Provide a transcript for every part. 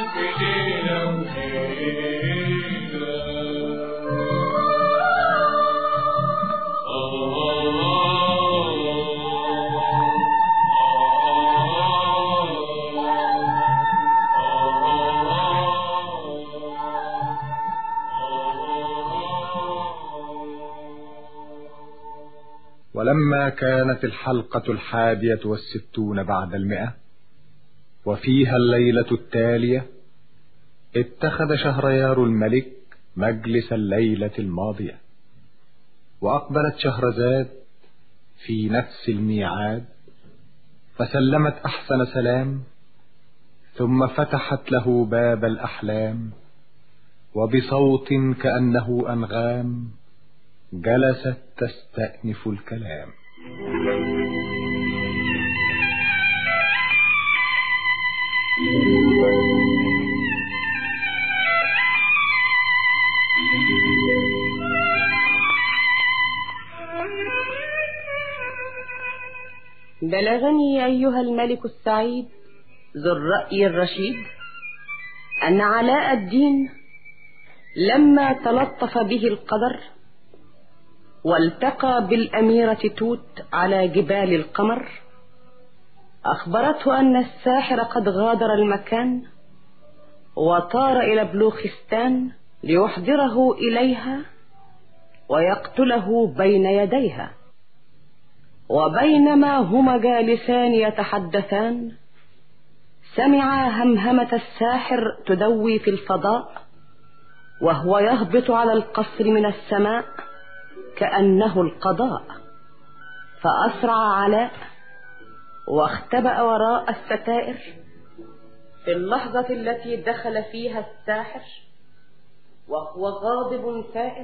ولما كانت الحلقة الحادية والستون بعد المئة وفيها الليلة التالية اتخذ شهريار الملك مجلس الليلة الماضية وأقبلت شهرزاد في نفس الميعاد فسلمت أحسن سلام ثم فتحت له باب الأحلام وبصوت كأنه أنغام جلست تستأنف الكلام بلغني أيها الملك السعيد ذو الرأي الرشيد أن علاء الدين لما تلطف به القدر والتقى بالأميرة توت على جبال القمر أخبرته أن الساحر قد غادر المكان وطار إلى بلوخستان ليحضره إليها ويقتله بين يديها وبينما هما جالسان يتحدثان سمع همهمة الساحر تدوي في الفضاء وهو يهبط على القصر من السماء كأنه القضاء فأسرع علاء واختبأ وراء الستائر في اللحظة التي دخل فيها الساحر وهو غاضب ثائر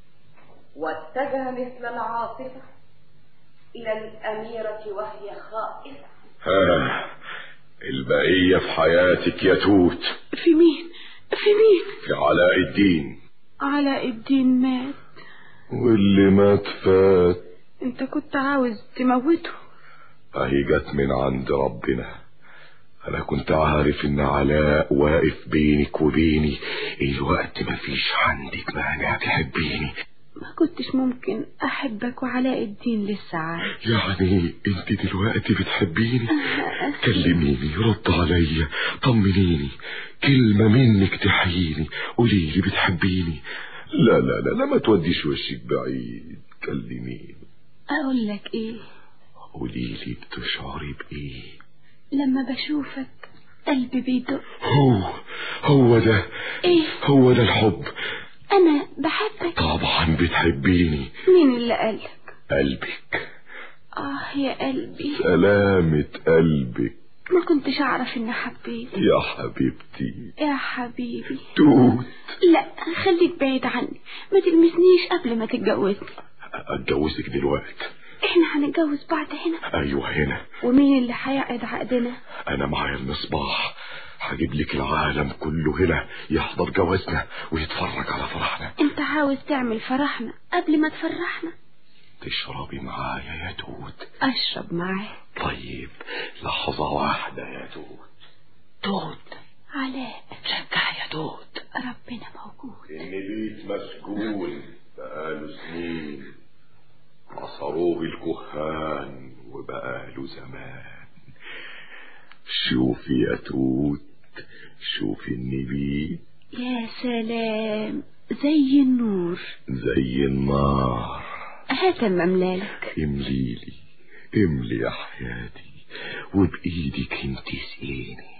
واتجه مثل العاصفة إلى الأميرة وهي خائفة ها البقية في حياتك يا توت في مين في مين في علاء الدين علاء الدين مات واللي مات فات انت كنت عاوز تموته اهي جت من عند ربنا انا كنت عارف ان علاء واقف بينك وبيني الوقت مفيش عندك مانع تحبيني ما كنتش ممكن احبك وعلاء الدين لسه عايش يعني انت دلوقتي بتحبيني كلميني رد عليا طمنيني كلمة منك تحييني قولي لي بتحبيني لا لا لا لا ما توديش وشك بعيد كلميني اقول لك ايه قولي لي بتشعري بايه لما بشوفك قلبي بيدق هو هو ده ايه هو ده الحب انا بحبك طبعا بتحبيني مين اللي قالك قلبك اه يا قلبي سلامة قلبك ما كنتش اعرف ان حبيت يا حبيبتي يا حبيبي توت لا خليك بعيد عني ما تلمسنيش قبل ما تتجوزني اتجوزك دلوقتي احنا هنتجوز بعض هنا ايوه هنا ومين اللي هيعقد عقدنا انا معايا المصباح هجيب لك العالم كله هنا يحضر جوازنا ويتفرج على فرحنا انت عاوز تعمل فرحنا قبل ما تفرحنا تشربي معايا يا توت اشرب معاك طيب لحظة واحدة يا توت توت علاء شجع يا توت ربنا موجود النبيت مسجون بقاله سنين عصروه الكهان وبقاله زمان شوفي يا توت شوفي النبيت يا سلام زي النور زي النار هات مملالك امليلي املي يا حياتي وبايدك انت سقيني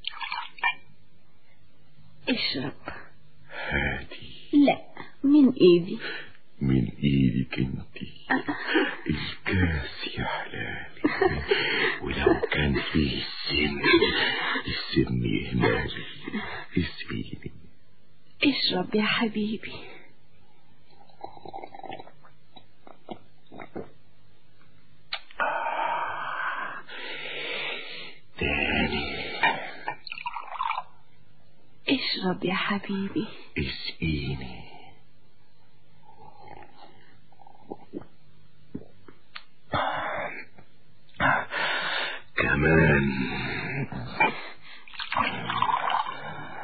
اشرب هاتي لا من ايدي من ايدك انت الكاس يا حلالي ولو كان فيه السن السن يهمالي اسقيني اشرب يا حبيبي تاني اشرب يا حبيبي اسقيني كمان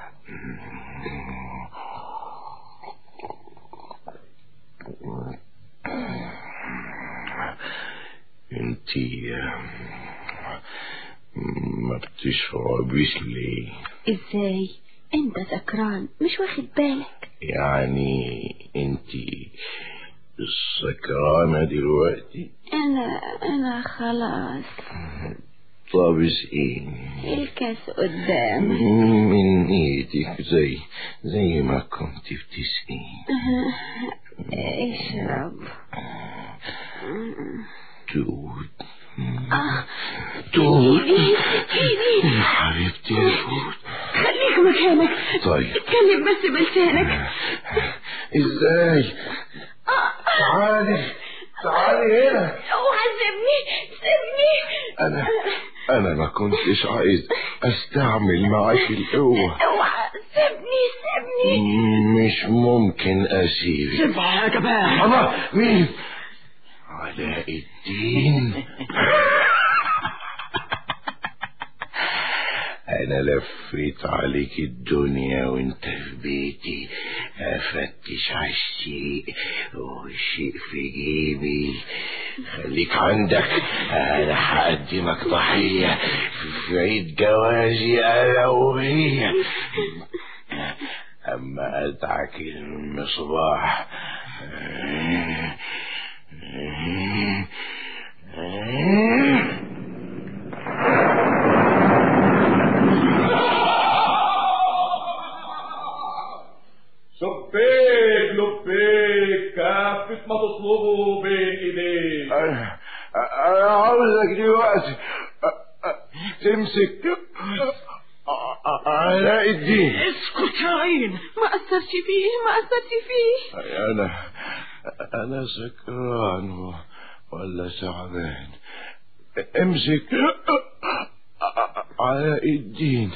انتي ما بتشربيش ليه ازاي انت سكران مش واخد بالك يعني انتي سكرانة دلوقتي انا انا خلاص طب اسقيني الكاس قدامك من ايدك زي زي ما كنت بتسقيني اشرب توت اه توت ايدي يا حبيبتي يا توت خليك مكانك طيب اتكلم بس بلسانك ازاي تعالي تعالي هنا اوعى سيبني سيبني انا انا ما كنتش عايز استعمل معاك القوة اوعى سيبني سيبني مش ممكن اسيبك سيبها يا جماعة الله مين علاء الدين انا لفيت عليك الدنيا وانت في بيتي افتش على الشيء والشيء في جيبي خليك عندك انا هقدمك ضحية في عيد جوازي انا وهي اما ادعك المصباح شبيك لبيك كافة ما تطلبه بين ايديك انا انا عاوزك دلوقتي أ- أ- تمسك أ- علاء الدين اسكت يا عين ما اثرش فيه ما اثرش فيه انا انا سكران و- ولا تعبان امسك علاء الدين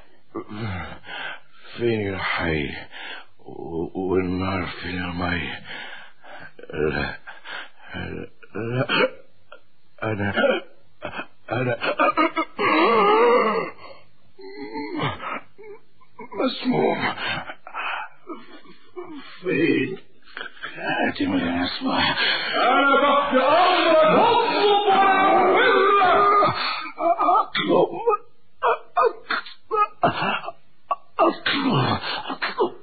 فين الحي و- والنار في المي لا لا انا انا مسموم فين خاتم المصباح انا تحت امرك اطلب ولا اطلب اطلب اطلب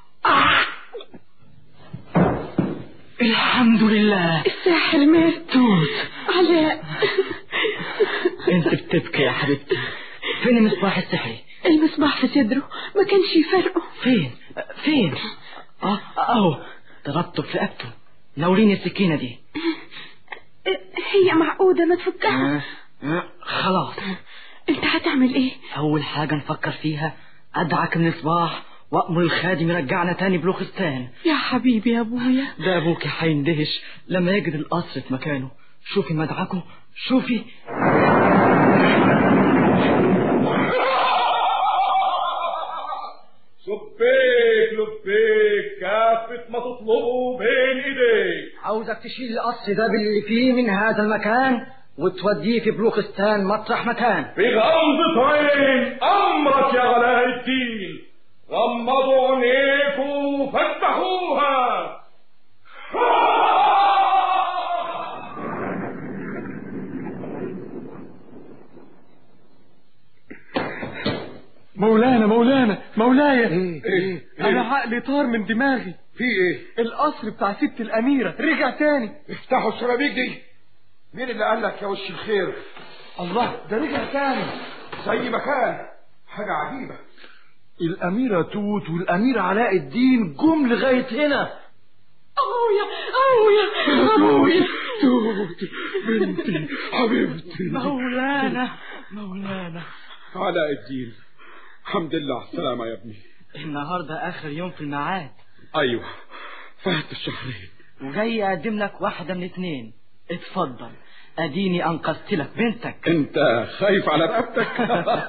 الحمد لله الساحر مات توت علاء انت بتبكي يا حبيبتي فين المصباح السحري المصباح في صدره ما كانش يفرقه فين فين اه اهو ضربته في رقبته ناوليني السكينة دي هي معقودة ما تفكها خلاص انت هتعمل ايه أول حاجة نفكر فيها أدعك المصباح وأمر الخادم يرجعنا تاني بلوخستان يا حبيبي يا ابويا ده أبوك هيندهش لما يجد القصر في مكانه شوفي مدعكه شوفي شبيك لبيك كافة ما تطلبه بين ايديك عاوزك تشيل القصر ده باللي فيه من هذا المكان وتوديه في بلوخستان مطرح مكان في غمضة عين امرك يا علاء الدين غمضوا عينيكم وفتحوها مولانا مولانا مولاي ايه ايه انا عقلي طار من دماغي في ايه القصر بتاع ست الاميرة رجع تاني افتحوا الشبابيك دي مين اللي قال لك يا وش الخير الله ده رجع تاني زي ما كان حاجة عجيبة الاميرة توت والامير علاء الدين جم لغاية هنا ابويا ابويا ابويا توت بنتي حبيبتي مولانا مولانا علاء الدين الحمد لله على السلامة يا ابني النهاردة آخر يوم في الميعاد ايوه فات الشهرين وجاي أقدم لك واحدة من اتنين اتفضل أديني أنقذت لك بنتك انت خايف على رقبتك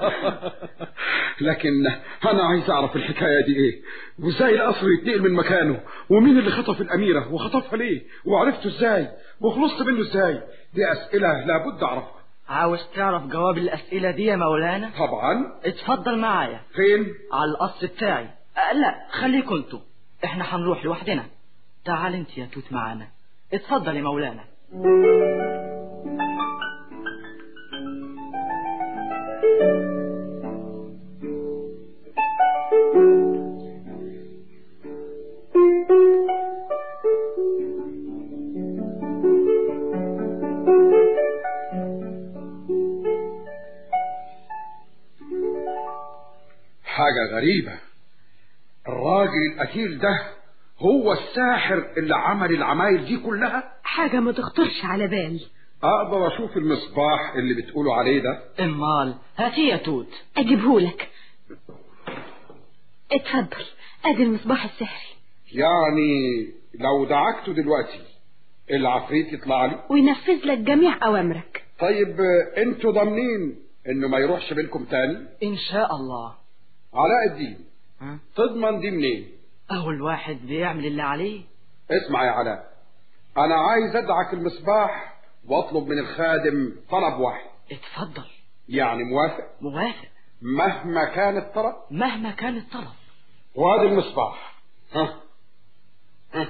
لكن انا عايز اعرف الحكايه دي ايه وازاي القصر يتنقل من مكانه ومين اللي خطف الاميره وخطفها ليه وعرفته ازاي وخلصت منه ازاي دي اسئله لابد اعرفها عاوز تعرف جواب الأسئلة دي يا مولانا طبعا اتفضل معايا فين على القصر بتاعي أه لا خليكوا انتوا احنا هنروح لوحدنا تعال انت يا توت معانا اتفضل يا مولانا حاجة غريبة الراجل القتيل ده هو الساحر اللي عمل العمايل دي كلها حاجة ما تخطرش على بال اقدر اشوف المصباح اللي بتقولوا عليه ده امال هاتي يا توت اجيبهولك اتفضل ادي المصباح السحري يعني لو دعكته دلوقتي العفريت يطلع لي وينفذ لك جميع اوامرك طيب آه، انتوا ضامنين انه ما يروحش بينكم تاني ان شاء الله علاء الدين ها؟ تضمن دي منين اول واحد بيعمل اللي عليه اسمع يا علاء انا عايز ادعك المصباح واطلب من الخادم طلب واحد اتفضل يعني موافق موافق مهما كان الطلب مهما كان الطلب وادي المصباح ها ها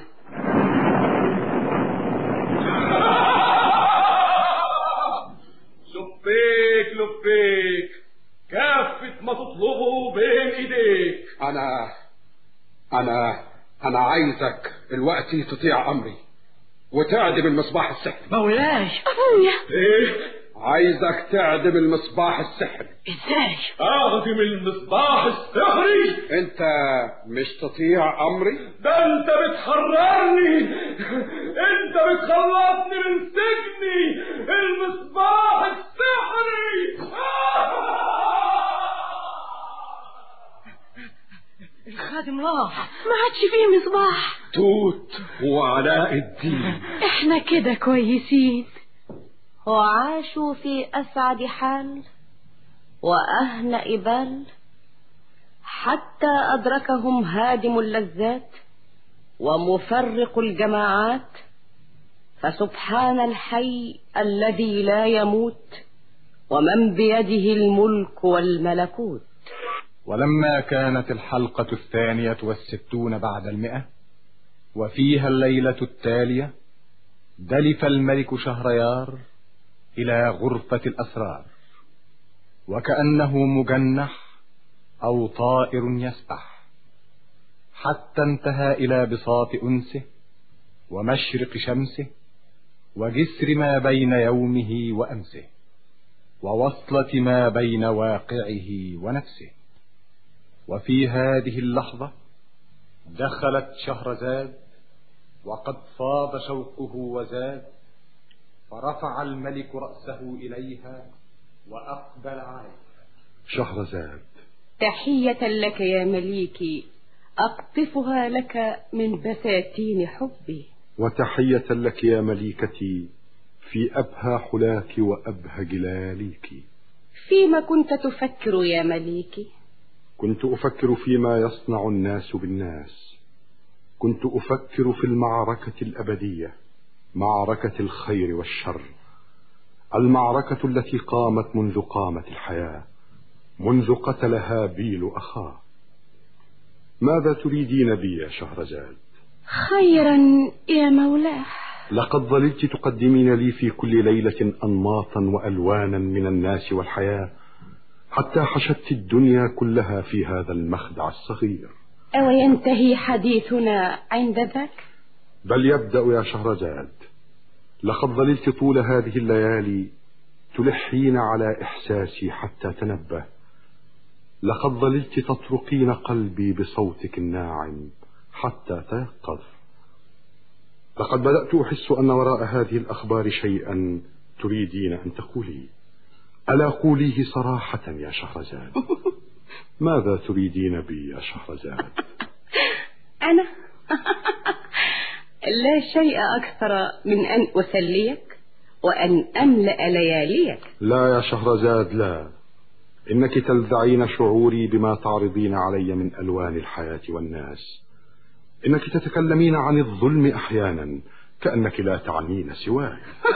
لبيك لبيك كافة ما تطلبه بين ايديك انا انا انا عايزك دلوقتي تطيع امري وتعدم المصباح السحري مولاي ابويا ايه عايزك تعدم المصباح السحري ازاي اعدم المصباح السحري انت مش تطيع امري ده انت بتحررني انت بتخلصني من سجني المصباح السحري الخادم راح ما عادش فيه مصباح توت وعلاء الدين احنا كده كويسين وعاشوا في أسعد حال وأهنأ بال حتى أدركهم هادم اللذات ومفرق الجماعات فسبحان الحي الذي لا يموت ومن بيده الملك والملكوت ولما كانت الحلقة الثانية والستون بعد المئة وفيها الليلة التالية دلف الملك شهريار إلى غرفة الأسرار وكأنه مجنح أو طائر يسبح حتى انتهى إلى بساط أنسه ومشرق شمسه وجسر ما بين يومه وأمسه ووصلة ما بين واقعه ونفسه وفي هذه اللحظة دخلت شهرزاد وقد فاض شوقه وزاد فرفع الملك رأسه إليها وأقبل عليها شهرزاد تحية لك يا مليكي أقطفها لك من بساتين حبي وتحية لك يا مليكتي في أبهى حلاك وأبهى جلاليك فيما كنت تفكر يا مليكي كنت أفكر فيما يصنع الناس بالناس كنت أفكر في المعركة الأبدية معركة الخير والشر المعركة التي قامت منذ قامت الحياة منذ قتل هابيل أخاه ماذا تريدين بي يا شهرزاد خيرا يا مولاه لقد ظللت تقدمين لي في كل ليلة أنماطا وألوانا من الناس والحياة حتى حشدت الدنيا كلها في هذا المخدع الصغير أو ينتهي حديثنا عند ذاك بل يبدأ يا شهرزاد لقد ظللت طول هذه الليالي تلحين على إحساسي حتى تنبه لقد ظللت تطرقين قلبي بصوتك الناعم حتى تيقظ لقد بدأت أحس أن وراء هذه الأخبار شيئا تريدين أن تقولي ألا قوليه صراحة يا شهرزاد ماذا تريدين بي يا شهرزاد أنا لا شيء أكثر من أن أسليك وأن أملأ لياليك لا يا شهرزاد لا إنك تلذعين شعوري بما تعرضين علي من ألوان الحياة والناس إنك تتكلمين عن الظلم أحيانا كأنك لا تعنين سواي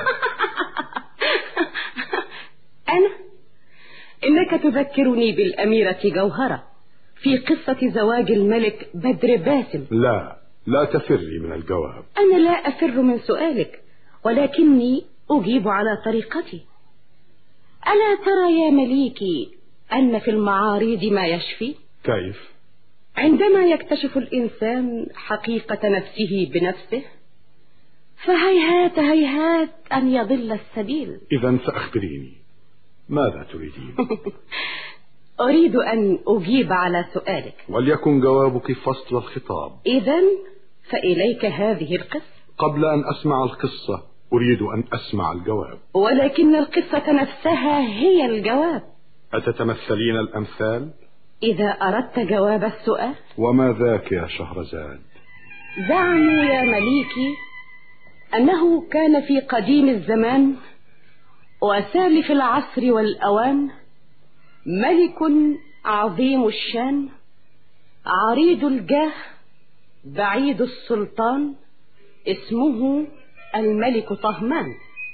أنا إنك تذكرني بالأميرة جوهرة في قصة زواج الملك بدر باسم لا لا تفري من الجواب أنا لا أفر من سؤالك ولكني أجيب على طريقتي ألا ترى يا مليكي أن في المعاريض ما يشفي كيف عندما يكتشف الإنسان حقيقة نفسه بنفسه فهيهات هيهات أن يضل السبيل إذا فأخبريني ماذا تريدين أريد أن أجيب على سؤالك وليكن جوابك فصل الخطاب إذا فإليك هذه القصة قبل أن أسمع القصة أريد أن أسمع الجواب ولكن القصة نفسها هي الجواب أتتمثلين الأمثال إذا أردت جواب السؤال وما ذاك يا شهرزاد زعموا يا مليكي أنه كان في قديم الزمان وسالف العصر والأوان ملك عظيم الشان عريض الجاه بعيد السلطان اسمه الملك طهمان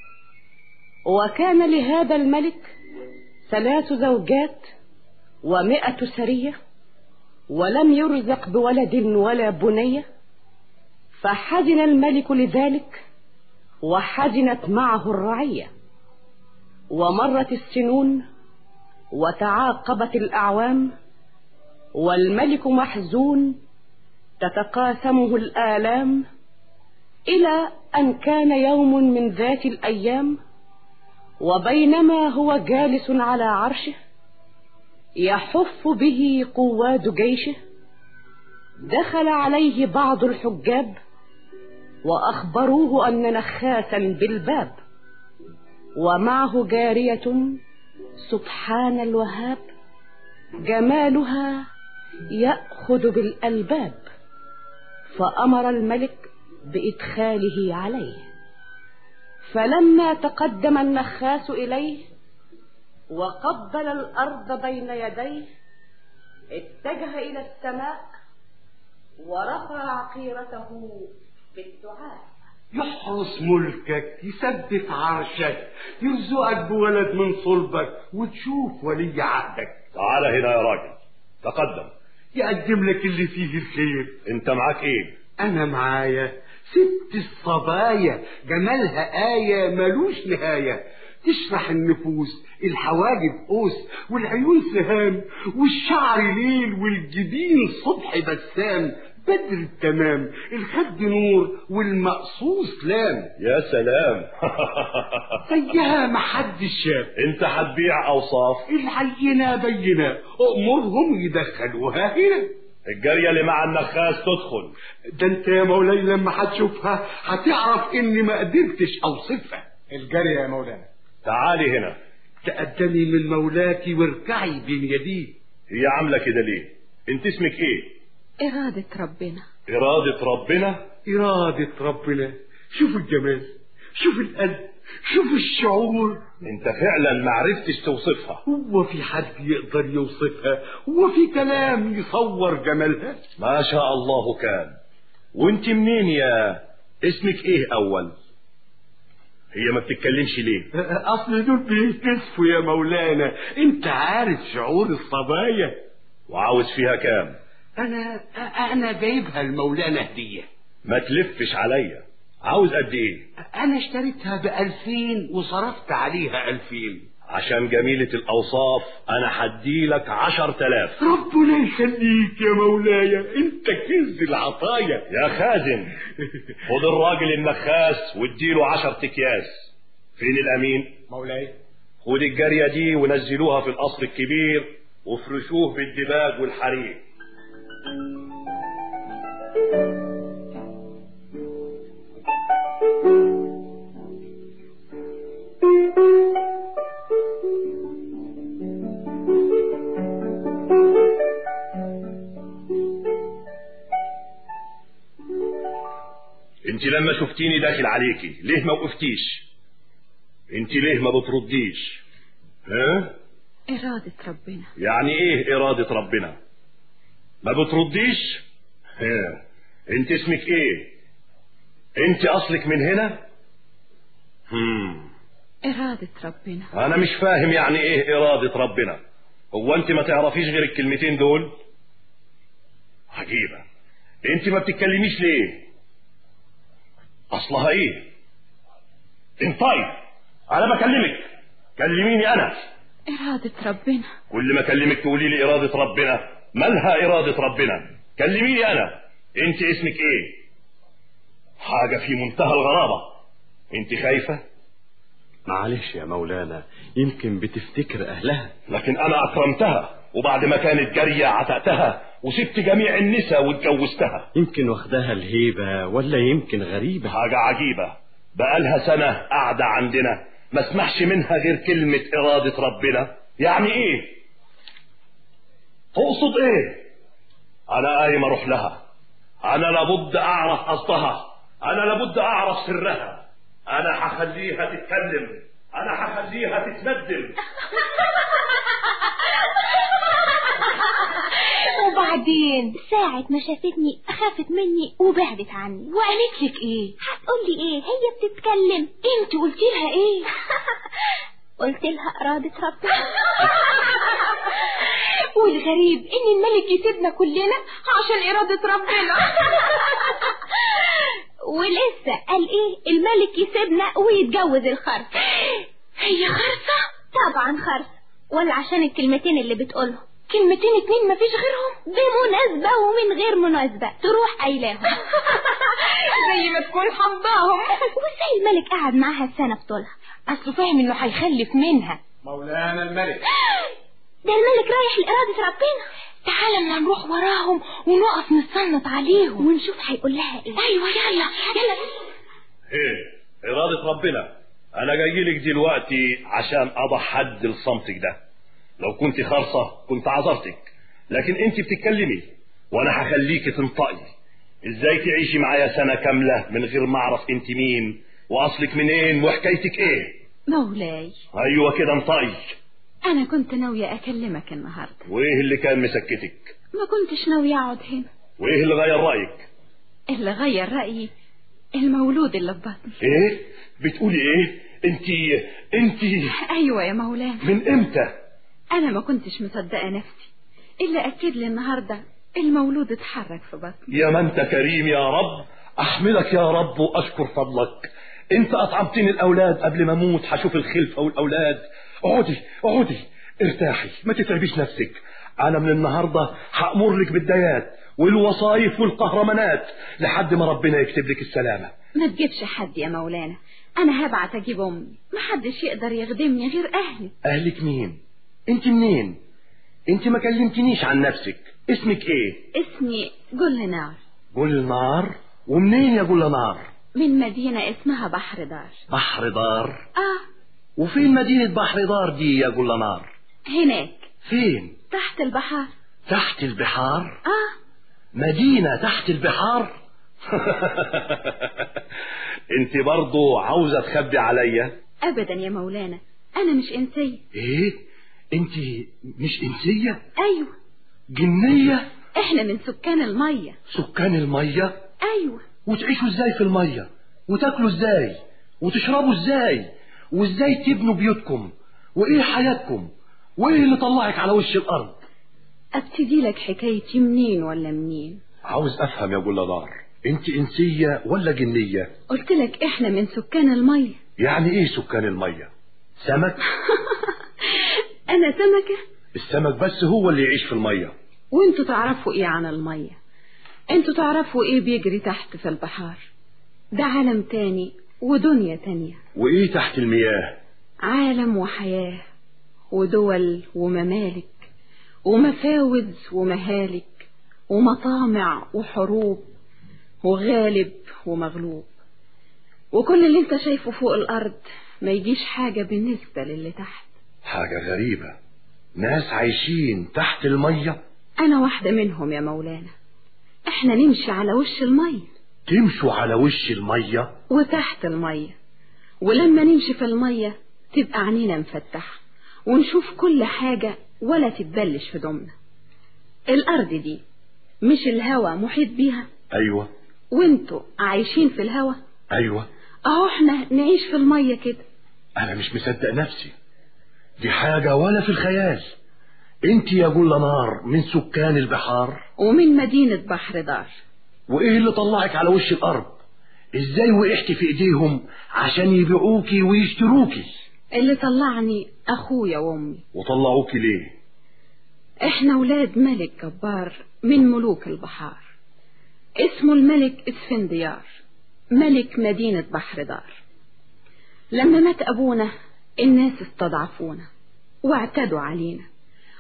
وكان لهذا الملك ثلاث زوجات ومائة سرية ولم يرزق بولد ولا بنية فحزن الملك لذلك وحزنت معه الرعية ومرت السنون وتعاقبت الأعوام والملك محزون تتقاسمه الآلام إلى أن كان يوم من ذات الأيام وبينما هو جالس على عرشه يحف به قواد جيشه دخل عليه بعض الحجاب وأخبروه أن نخاسا بالباب ومعه جارية سبحان الوهاب جمالها يأخذ بالألباب فأمر الملك بإدخاله عليه فلما تقدم النخاس إليه وقبل الأرض بين يديه اتجه إلى السماء ورفع عقيرته بالدعاء يحرس ملكك يثبت عرشك يرزقك بولد من صلبك وتشوف ولي عهدك تعال هنا يا راجل تقدم يقدم لك اللي فيه الخير انت معاك ايه انا معايا ست الصبايا جمالها آية ملوش نهاية تشرح النفوس الحواجب قوس والعيون سهام والشعر ليل والجبين صبح بسام بدر التمام الخد نور والمقصوص لام يا سلام زيها محدش شاف انت هتبيع اوصاف العينة بينة امرهم يدخلوها هنا الجارية اللي مع النخاس تدخل ده انت يا مولاي لما هتشوفها هتعرف اني ما قدرتش اوصفها الجارية يا مولانا تعالي هنا تقدمي من مولاكي واركعي بين يديه هي عاملة كده ليه انت اسمك ايه إرادة ربنا إرادة ربنا إرادة ربنا شوف الجمال شوف القلب شوف الشعور انت فعلا ما عرفتش توصفها هو في حد يقدر يوصفها هو في كلام يصور جمالها ما شاء الله كان وانت منين يا اسمك ايه اول هي ما بتتكلمش ليه اصل دول بيتكسفوا يا مولانا انت عارف شعور الصبايا وعاوز فيها كام انا انا جايبها المولانا هديه ما تلفش عليا عاوز قد ايه انا اشتريتها بألفين وصرفت عليها ألفين عشان جميلة الأوصاف أنا هديلك عشر تلاف ربنا يخليك يا مولاي انت كنز العطايا يا خازن خد الراجل النخاس واديله عشر تكياس فين الأمين مولاي خد الجارية دي ونزلوها في القصر الكبير وافرشوه بالدباج والحرير انت لما شفتيني داخل عليكي ليه ما وقفتيش انت ليه ما بترديش ها إرادة ربنا يعني ايه ارادة ربنا ما بترديش ها انت اسمك ايه انت اصلك من هنا هم. إرادة ربنا انا مش فاهم يعني ايه ارادة ربنا هو انت ما تعرفيش غير الكلمتين دول عجيبة انت ما بتتكلميش ليه اصلها ايه انطي انا بكلمك كلميني انا إرادة ربنا كل ما اكلمك تقولي لي اراده ربنا مالها اراده ربنا كلميني انا انت اسمك ايه حاجه في منتهى الغرابه انت خايفه معلش يا مولانا يمكن بتفتكر أهلها لكن انا اكرمتها وبعد ما كانت جارية عتقتها وسبت جميع النساء واتجوزتها يمكن واخداها الهيبة ولا يمكن غريبة حاجة عجيبة بقالها سنة قاعدة عندنا ما اسمحش منها غير كلمة إرادة ربنا يعني إيه تقصد إيه أنا قايم أروح لها أنا لابد أعرف قصدها أنا لابد أعرف سرها أنا هخليها تتكلم أنا هخليها تتندم وبعدين ساعة ما شافتني خافت مني وبعدت عني وقالت لك ايه هتقولي ايه هي بتتكلم انت قلتي لها ايه قلت لها إرادة ربنا والغريب ان الملك يسيبنا كلنا عشان ارادة ربنا ولسه قال ايه الملك يسيبنا ويتجوز الخرس هي خرصة طبعا خرس ولا عشان الكلمتين اللي بتقولهم كلمتين اتنين مفيش غيرهم بمناسبة ومن غير مناسبة تروح قايلاهم زي ما تكون حمضاهم وازاي الملك قعد معاها السنة بطولها اصله فاهم انه هيخلف منها مولانا الملك ده الملك رايح لإرادة ربنا تعالى اما نروح وراهم ونقف نتصنت عليهم ونشوف هيقول لها ايه ايوه يلا يلا إيه إرادة ربنا أنا جاي لك دلوقتي عشان أضع حد لصمتك ده لو كنت خرصة كنت عذرتك لكن أنت بتتكلمي وأنا هخليك تنطقي إزاي تعيشي معايا سنة كاملة من غير ما أعرف أنت مين وأصلك منين وحكايتك إيه مولاي أيوة كده انطقي أنا كنت ناوية أكلمك النهاردة وإيه اللي كان مسكتك ما كنتش ناوية أقعد هنا وإيه اللي غير رأيك اللي غير رأيي المولود اللي في بطني إيه بتقولي إيه أنت أنت أيوة يا مولانا من إمتى أنا ما كنتش مصدقة نفسي إلا أكد لي النهاردة المولود اتحرك في بطني يا ما انت كريم يا رب احمدك يا رب واشكر فضلك انت اطعمتني الاولاد قبل ما اموت هشوف الخلفه والاولاد اقعدي اقعدي ارتاحي ما تتعبيش نفسك انا من النهارده هامر لك بالديات والوصايف والقهرمانات لحد ما ربنا يكتب لك السلامه ما تجيبش حد يا مولانا أنا هبعت أجيب أمي محدش يقدر يخدمني غير أهلي اهلك مين انت منين انت ما كلمتنيش عن نفسك اسمك ايه اسمي جل نار جل نار ومنين يا جل نار من مدينة اسمها بحر دار بحر دار آه وفين مدينة بحر دار دي يا جل نار هناك فين تحت البحر تحت البحار آه مدينة تحت البحار انت برضو عاوزة تخبي عليا أبدا يا مولانا أنا مش إنسية ايه انت مش انسية أيوة جنية إحنا من سكان المية سكان المية أيوة وتعيشوا ازاي في المية وتاكلوا ازاي وتشربوا ازاي وازاي تبنوا بيوتكم وايه حياتكم وايه اللي طلعك على وش الارض أبتدي لك حكايتي منين ولا منين عاوز افهم يا جل نار انت انسية ولا جنية قلت لك إحنا من سكان المية يعني ايه سكان المية سمك أنا سمكة السمك بس هو اللي يعيش في المية وانتوا تعرفوا ايه عن المية انتوا تعرفوا ايه بيجري تحت في البحار ده عالم تاني ودنيا تانية وايه تحت المياه عالم وحياة ودول وممالك ومفاوز ومهالك ومطامع وحروب وغالب ومغلوب وكل اللي انت شايفه فوق الارض ما يجيش حاجة بالنسبة للي تحت حاجة غريبة ناس عايشين تحت المية انا واحدة منهم يا مولانا احنا نمشي على وش المية تمشوا على وش المية وتحت المية ولما نمشي في المية تبقى عينينا مفتحة ونشوف كل حاجة ولا تتبلش في دمنا الأرض دي مش الهوا محيط بيها ايوه وانتوا عايشين في الهوا ايوه اهو احنا نعيش في المية كده انا مش مصدق نفسي دي حاجة ولا في الخيال انت يا جل نار من سكان البحار ومن مدينة بحر دار وايه اللي طلعك على وش الارض ازاي وقعت في ايديهم عشان يبيعوكي ويشتروكي اللي طلعني اخويا وامي وطلعوكي ليه احنا ولاد ملك جبار من ملوك البحار اسمه الملك اسفنديار ملك مدينة بحر دار لما مات ابونا الناس استضعفونا واعتدوا علينا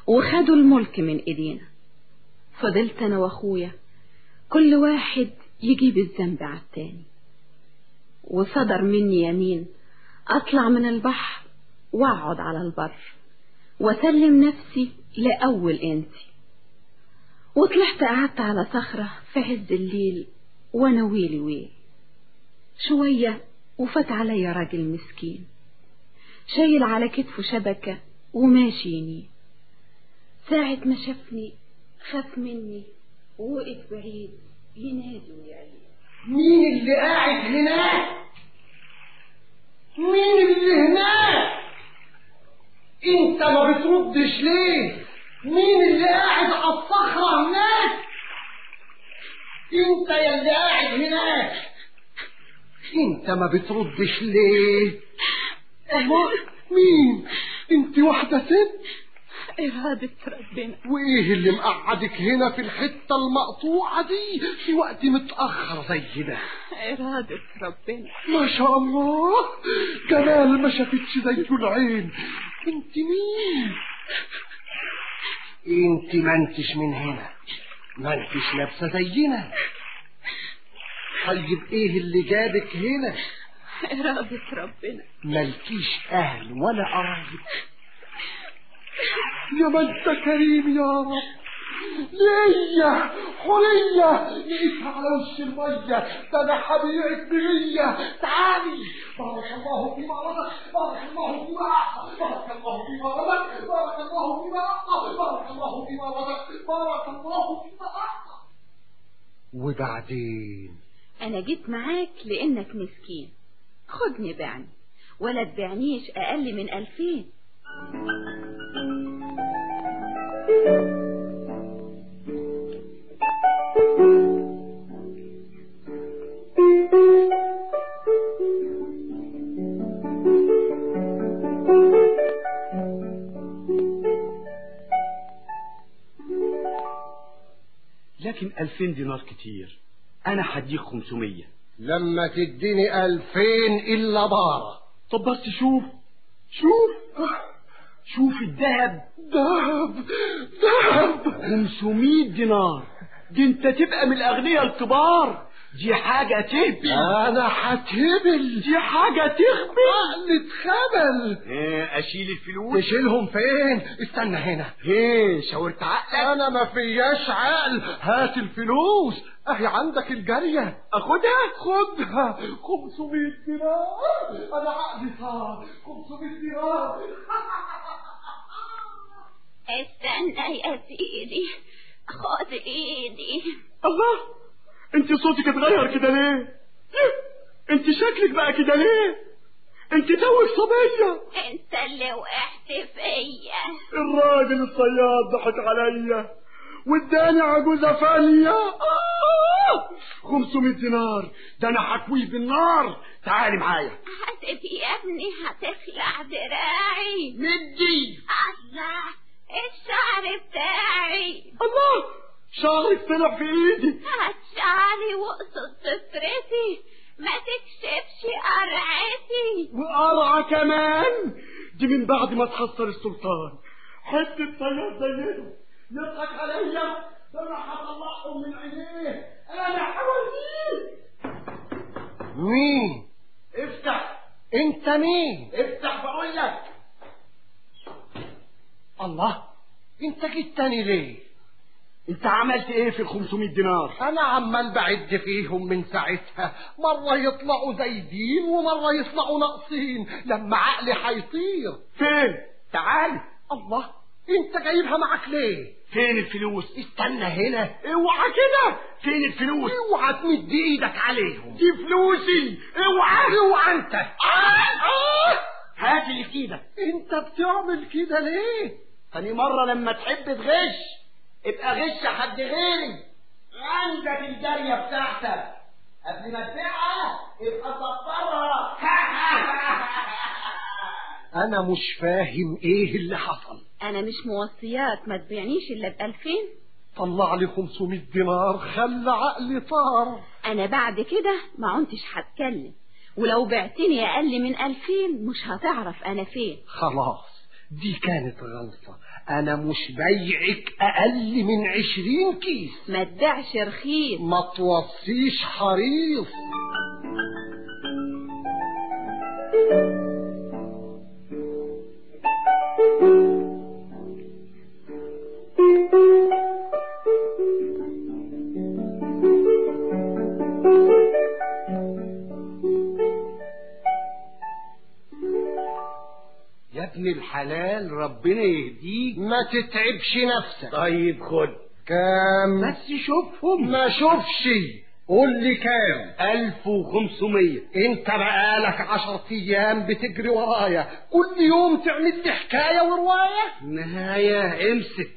وخدوا الملك من ايدينا فضلت انا واخويا كل واحد يجيب الذنب على التاني وصدر مني يمين اطلع من البحر واقعد على البر واسلم نفسي لاول انسي وطلعت قعدت على صخرة في عز الليل وانا ويلي ويل شوية وفات عليا راجل مسكين شايل على كتفه شبكة وماشي يمين ساعة ما شافني خاف مني ووقف بعيد ينادي ويعيد مين اللي قاعد هناك مين اللي هناك انت ما بتردش ليه مين اللي قاعد على الصخرة هناك انت يا اللي قاعد هناك انت ما بتردش ليه الله مين انت واحدة ست إرادة ربنا وايه اللي مقعدك هنا في الحتة المقطوعة دي في وقت متأخر زي ده إرادة ربنا ما شاء الله جمال ما شافتش زي العين انت مين انت ما انتش من هنا ما انتش لابسه زينا طيب ايه اللي جابك هنا إرادة ربنا مالكيش اهل ولا قرايب يا ما انت كريم يا رب ليا حرية لقيتها على وش المية ده انا حبيبك بمية تعالي بارك الله فيما رزق بارك الله فيما أعطى بارك الله فيما رزق بارك الله فيما أعطى بارك الله فيما رزق بارك الله فيما أعطى وبعدين أنا جيت معاك لأنك مسكين خدني بعني ولا تبيعنيش أقل من ألفين لكن ألفين دينار كتير أنا هديك خمسمية لما تديني ألفين إلا بارة طب بس شوف شوف شوف الذهب دهب دهب خمسمية دينار دي انت تبقى من الأغنياء الكبار دي حاجة تهبل أنا هتهبل دي حاجة تخبل عقلة خبل ايه أشيل الفلوس تشيلهم فين استنى هنا ايه شاورت عقلك انا ما فياش عقل هات الفلوس اهي عندك الجارية أخدها خدها 500 دينار انا عقلي صار 500 دينار استنى يا سيدي خد ايدي الله انت صوتك اتغير كده ليه انت شكلك بقى كده ليه انت توك صبية انت اللي وقعت فيا الراجل الصياد ضحك عليا واداني عجوزة فانية آه! 500 دينار ده انا هكويه بالنار تعالي معايا هتبقى يا ابني هتخلع دراعي مدي الله الشعر بتاعي الله شعرك طلع في ايدي هات شعري واقصد سفرتي ما تكشفش قرعتي وقرعة كمان دي من بعد ما تحصل السلطان حتة صياد زيهم يضحك عليا ده انا هطلعهم من عينيه انا حواليه مين افتح انت مين افتح بقول لك الله انت جيت تاني ليه انت عملت ايه في ال 500 دينار انا عمال بعد فيهم من ساعتها مرة يطلعوا زايدين ومرة يطلعوا ناقصين لما عقلي هيطير فين تعال الله انت جايبها معاك ليه فين الفلوس استنى هنا اوعى كده فين الفلوس اوعى تمد ايدك عليهم دي فلوسي اوعى اوعى انت آه! آه! هات اللي في ايدك انت بتعمل كده ليه تاني مرة لما تحب تغش ابقى غش حد غيري عندك الجارية بتاعتك قبل ما تبيعها ابقى صفرها انا مش فاهم ايه اللي حصل أنا مش موصيات ما تبيعنيش إلا بألفين طلع لي 500 دينار خلى عقلي طار أنا بعد كده ما عنتش هتكلم ولو بعتني أقل من ألفين مش هتعرف أنا فين خلاص دي كانت غلطة انا مش بيعك اقل من عشرين كيس ما تبيعش رخيص ما توصيش حريص يا ابن الحلال ربنا يهديك ما تتعبش نفسك طيب خد كام بس شوفهم ما شوفش قول لي كام ألف وخمسمية انت بقالك عشر ايام بتجري ورايا كل يوم تعمل لي حكاية ورواية نهاية امسك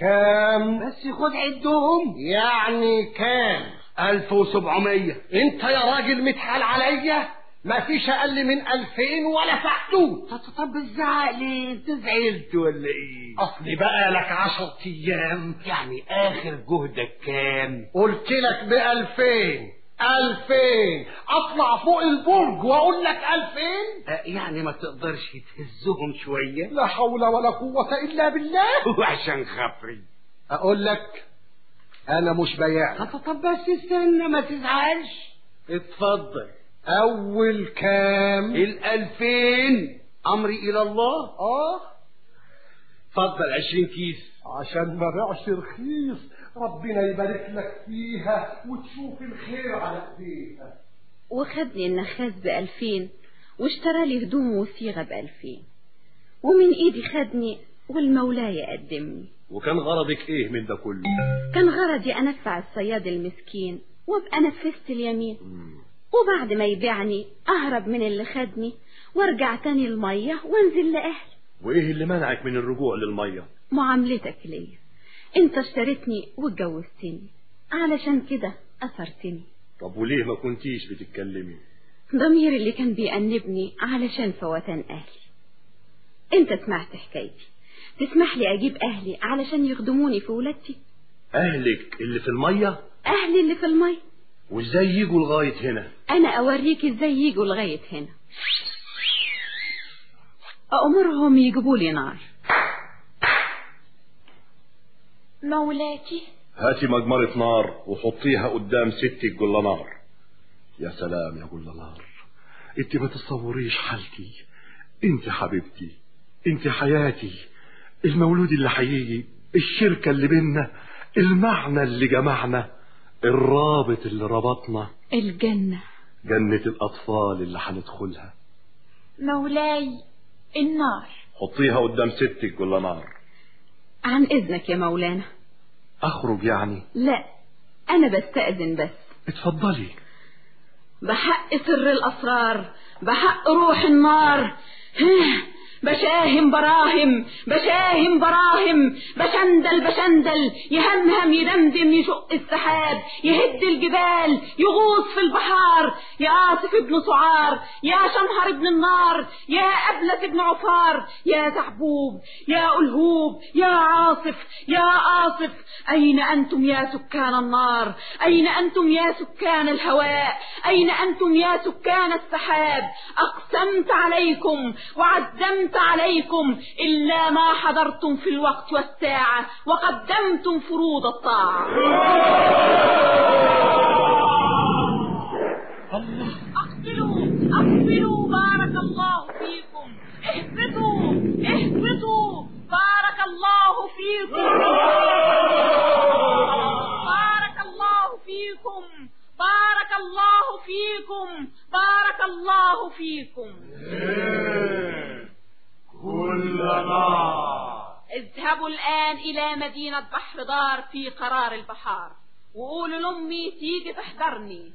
كام بس خد عدهم يعني كام ألف وسبعمية انت يا راجل متحال عليا ما فيش اقل من الفين ولا فحتوت طب الزعق ليه انت زعلت ولا ايه اصلي بقالك عشر ايام يعني اخر جهدك كام قلت لك بألفين ألفين أطلع فوق البرج وأقول لك ألفين آه، يعني ما تقدرش تهزهم شوية لا حول ولا قوة إلا بالله وعشان خاطري أقول لك أنا مش بياع طب طب بس استنى ما تزعلش اتفضل أول كام الألفين أمري إلى الله آه اتفضل عشرين كيس عشان ما بيعش رخيص ربنا يبارك لك فيها وتشوف الخير على ايديها وخدني النخاس بألفين واشترى لي هدوم وصيغة بألفين ومن ايدي خدني والمولاي قدمني وكان غرضك ايه من ده كله كان غرضي أنفع الصياد المسكين وابقى نفذت اليمين وبعد ما يبيعني أهرب من اللي خدني وارجع تاني المية وانزل لأهلي وايه اللي منعك من الرجوع للميه معاملتك ليا انت اشتريتني واتجوزتني علشان كده أثرتني طب وليه ما كنتيش بتتكلمي ضميري اللي كان بيأنبني علشان فوتان أهلي انت سمعت حكايتي تسمح لي أجيب أهلي علشان يخدموني في ولادتي اهلك اللي في الميه أهلي اللي في المية وازاي يجوا لغايه هنا أنا أوريك إزاي يجوا لغاية هنا أأمرهم يجيبوا لي نار مولاتي هاتي مجمرة نار وحطيها قدام ستك جل نار يا سلام يا جل نار انت ما تتصوريش حالتي انت حبيبتي انت حياتي المولود اللي هيجي الشركة اللي بينا المعنى اللي جمعنا الرابط اللي ربطنا الجنة جنة الأطفال اللي هندخلها مولاي النار حطيها قدام ستك جل نار عن إذنك يا مولانا أخرج يعني لا أنا بستأذن بس اتفضلي بحق سر الأسرار بحق روح النار بشاهم براهم بشاهم براهم بشندل بشندل يهمهم يدمدم يشق السحاب يهد الجبال يغوص في البحار يا آصف ابن سعار يا شمهر ابن النار يا أبلة ابن عفار يا زعبوب يا ألهوب يا عاصف يا آصف أين أنتم يا سكان النار أين أنتم يا سكان الهواء أين أنتم يا سكان السحاب أقسمت عليكم وعدمت عليكم إلا ما حضرتم في الوقت والساعة وقدمتم فروض الطاعة أقبلوا أقبلوا بارك الله فيكم اهبطوا اهبطوا بارك الله فيكم بارك الله فيكم بارك الله فيكم بارك الله فيكم كلنا اذهبوا الآن إلى مدينة بحر دار في قرار البحار وقولوا لأمي تيجي تحضرني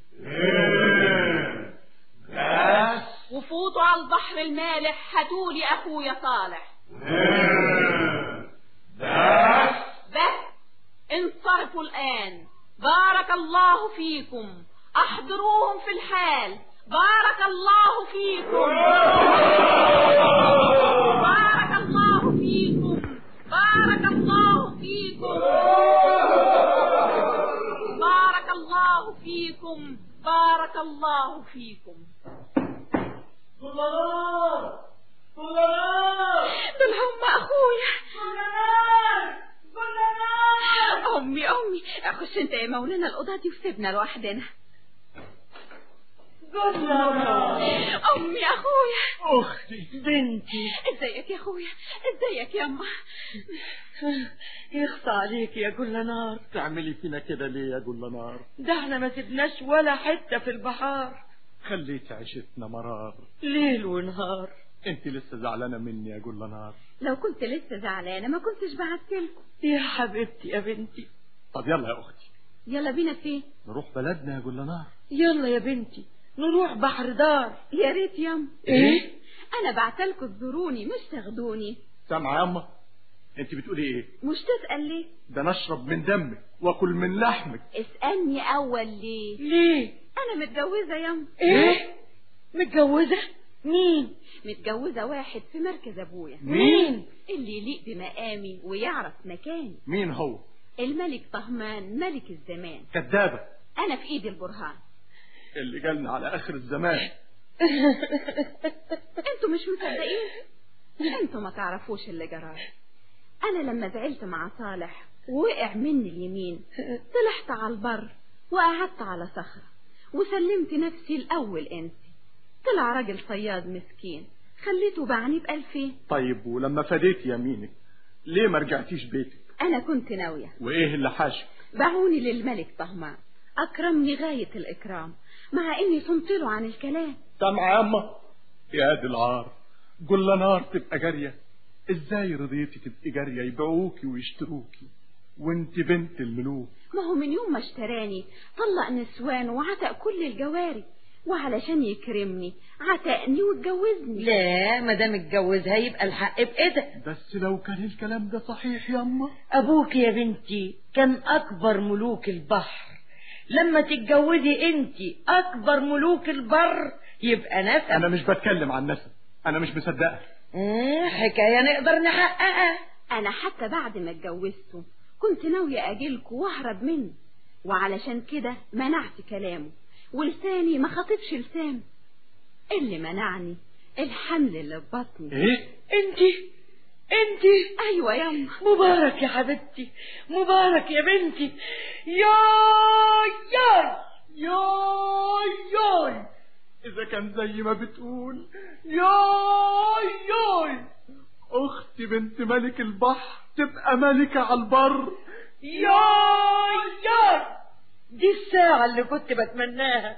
بس وفوتوا على البحر المالح هاتولي أخويا صالح بس بس انصرفوا الآن بارك الله فيكم أحضروهم في الحال بارك الله فيكم بارك الله فيكم بارك الله فيكم بارك الله فيكم بارك الله فيكم دول هم اخويا امي امي اخش انت يا مولانا الاوضه دي وسيبنا لوحدنا امي اخويا اختي بنتي ازيك يا اخويا ازيك يا اما يخصى عليك يا جل نار تعملي فينا كده ليه يا جل نار ده احنا ما سبناش ولا حتة في البحار خليت عيشتنا مرار ليل ونهار انت لسه زعلانه مني يا جل نار لو كنت لسه زعلانه ما كنتش بعتلكم يا حبيبتي يا بنتي طب يلا يا اختي يلا بينا فين نروح بلدنا يا جل نار يلا يا بنتي نروح بحر دار يا ريت ياما ايه انا بعتلكوا تزوروني مش تاخدوني سامعه يا اما انت بتقولي ايه مش تسال ليه ده نشرب من دمك واكل من لحمك اسالني اول ليه ليه انا متجوزه ياما ايه متجوزة مين متجوزه واحد في مركز ابويا مين اللي يليق بمقامي ويعرف مكاني مين هو الملك طهمان ملك الزمان كدابه انا في ايدي البرهان اللي جالنا على اخر الزمان انتوا مش مصدقين انتوا ما تعرفوش اللي جرى انا لما زعلت مع صالح ووقع مني اليمين طلعت على البر وقعدت على صخرة وسلمت نفسي الأول انسي طلع راجل صياد مسكين خليته باعني بألفين طيب ولما فديت يمينك ليه ما رجعتيش بيتك أنا كنت ناوية وايه اللي حاشك باعوني للملك طهمان أكرمني غاية الإكرام مع إني صمت له عن الكلام سامعه يا اما يا دي العار جل نار تبقى جاريه ازاي رضيتي تبقي جاريه يبيعوكي ويشتروكي وانت بنت الملوك ما هو من يوم ما اشتراني طلق نسوان وعتق كل الجواري وعلشان يكرمني عتقني واتجوزني لا ما دام اتجوزها يبقى الحق بإيدك بس لو كان الكلام ده صحيح يا اما أبوك يا بنتي كان أكبر ملوك البحر لما تتجوزي انت أكبر ملوك البر يبقى نسب انا مش بتكلم عن نسب انا مش مصدقها مم، حكاية نقدر نحققها أنا حتى بعد ما اتجوزته كنت ناوية أجيلكوا وأهرب منه وعلشان كده منعت كلامه ولساني ما خاطبش لسانه اللي منعني الحمل اللي في بطني ايه انت انت أيوة ياما مبارك يا حبيبتي مبارك يا بنتي ياي ياي ياي ياي اذا كان زي ما بتقول ياي ياي اختي بنت ملك البحر تبقى ملكة على البر ياي ياي دي الساعة اللي كنت بتمناها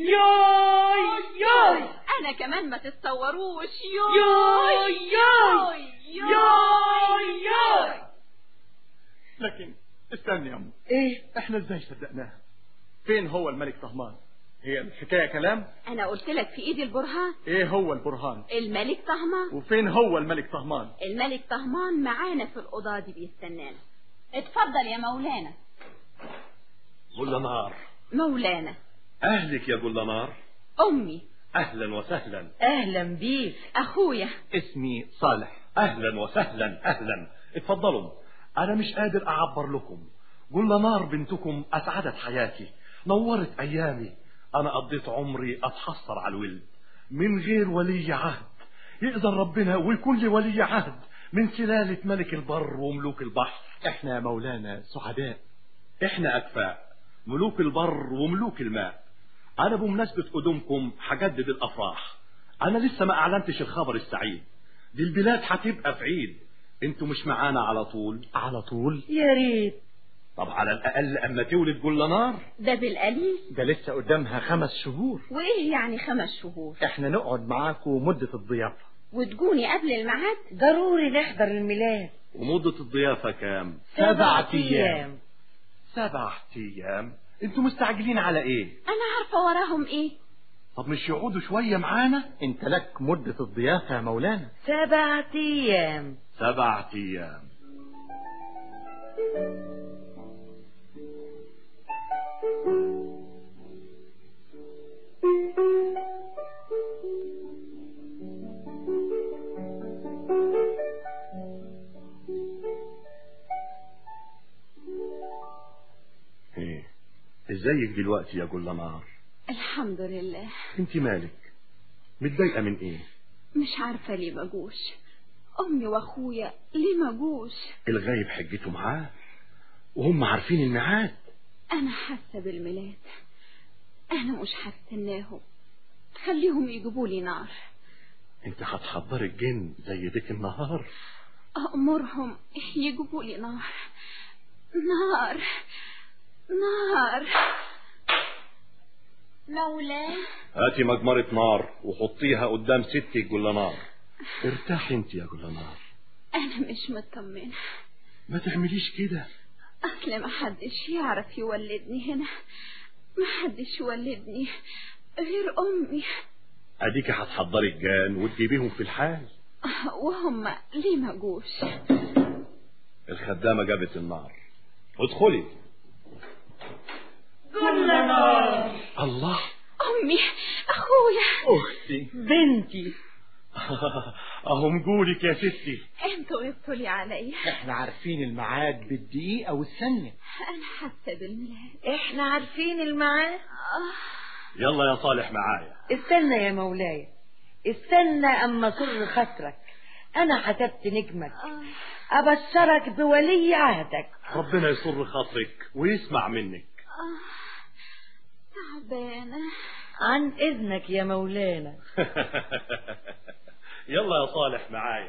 ياي ياي أنا كمان ما تتصوروش ياي ياي ياي ياي لكن استني يا ام ايه احنا ازاي صدقناها فين هو الملك طهمان هي الحكاية كلام أنا قلت لك في إيدي البرهان ايه هو البرهان الملك طهمان وفين هو الملك طهمان الملك طهمان معانا في الأوضة دي بيستنانا اتفضل يا مولانا جل نار مولانا أهلك يا جل نار أمي أهلا وسهلا اهلا بيك أخويا اسمي صالح أهلا وسهلا أهلا اتفضلوا أنا مش قادر أعبر لكم جل نار بنتكم أسعدت حياتي نورت أيامي أنا قضيت عمري أتحسر على الولد من غير ولي عهد يقدر ربنا ويكون لي ولي عهد من سلالة ملك البر وملوك البحر احنا يا مولانا سعداء احنا أكفاء ملوك البر وملوك الماء أنا بمناسبة قدومكم هجدد الأفراح أنا لسه ما أعلنتش الخبر السعيد دي البلاد هتبقى في عيد انتوا مش معانا على طول على طول يا ريت طب على الأقل أما تولد جل نار ده بالقليل ده لسه قدامها خمس شهور وإيه يعني خمس شهور احنا نقعد معاكم مدة الضيافة وتجوني قبل الميعاد ضروري نحضر الميلاد ومدة الضيافة كام سبعة أيام. سبعة أيام انتوا مستعجلين على ايه أنا عارفة وراهم إيه طب مش يقعدوا شوية معانا انت لك مدة الضيافة يا مولانا سبعة ايام سبعة أيام ايه ازيك دلوقتي يا جل نار الحمد لله انت مالك متضايقة من ايه مش عارفة ليه ما جوش أمي وأخويا ليه ما جوش الغايب حجته معاه وهم عارفين الميعاد أنا حاسة بالميلاد أنا مش هستناهم خليهم يجيبوا لي نار انت هتحضر الجن زي ديك النهار أأمرهم يجيبوا لي نار نار نار مولاي هاتي مجمرة نار وحطيها قدام ستي جلنار ارتاحي انت يا جلنار أنا مش مطمنة ما تعمليش كده أصل ما حدش يعرف يولدني هنا ما حدش يولدني غير أمي اديكي هتحضري الجان وتجيبيهم في الحال وهم ليه ما جوش الخدامة جابت النار ادخلي كلنا الله أمي أخويا اختي بنتي اهم جولك يا ستي انتوا غبتوا لي عليا احنا عارفين الميعاد بالدقيقة والثانية أنا حاسة بالميلاد احنا عارفين الميعاد يلا يا صالح معايا استنى يا مولاي استنى اما سر خاطرك انا حسبت نجمك ابشرك بولي عهدك ربنا يسر خاطرك ويسمع منك تعبانة عن اذنك يا مولانا يلا يا صالح معايا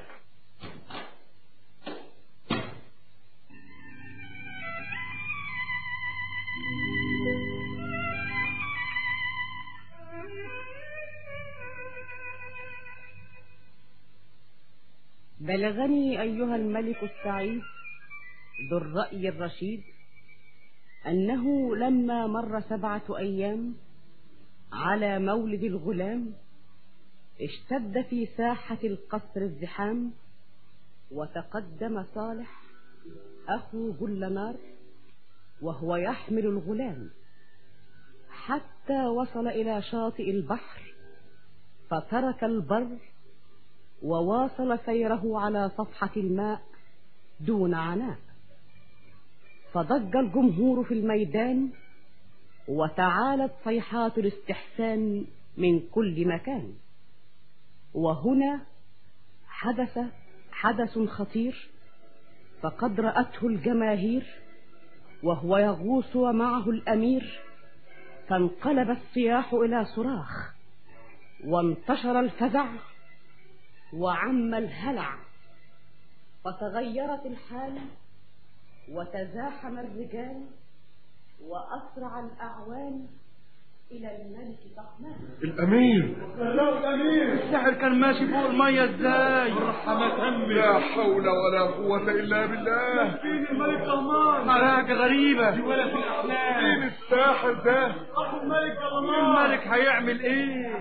بلغني أيها الملك السعيد ذو الرأي الرشيد أنه لما مر سبعة أيام على مولد الغلام اشتد في ساحة القصر الزحام وتقدم صالح أخو جلنار وهو يحمل الغلام حتى وصل إلى شاطئ البحر فترك البر وواصل سيره على صفحة الماء دون عناء فضج الجمهور في الميدان وتعالت صيحات الاستحسان من كل مكان وهنا حدث حدث خطير فقد رأته الجماهير وهو يغوص ومعه الأمير فانقلب الصياح إلى صراخ وانتشر الفزع وعم الهلع فتغيرت الحال وتزاحم الرجال وأسرع الأعوان إلى الملك طهمان الأمير لا الأمير السحر كان ماشي فوق المية ازاي مرحبا أمي لا حول ولا قوة إلا بالله فين الملك طهمان حاجة غريبة ولا في الأحلام مين الساحر ده أخو الملك طهمان الملك هيعمل ايه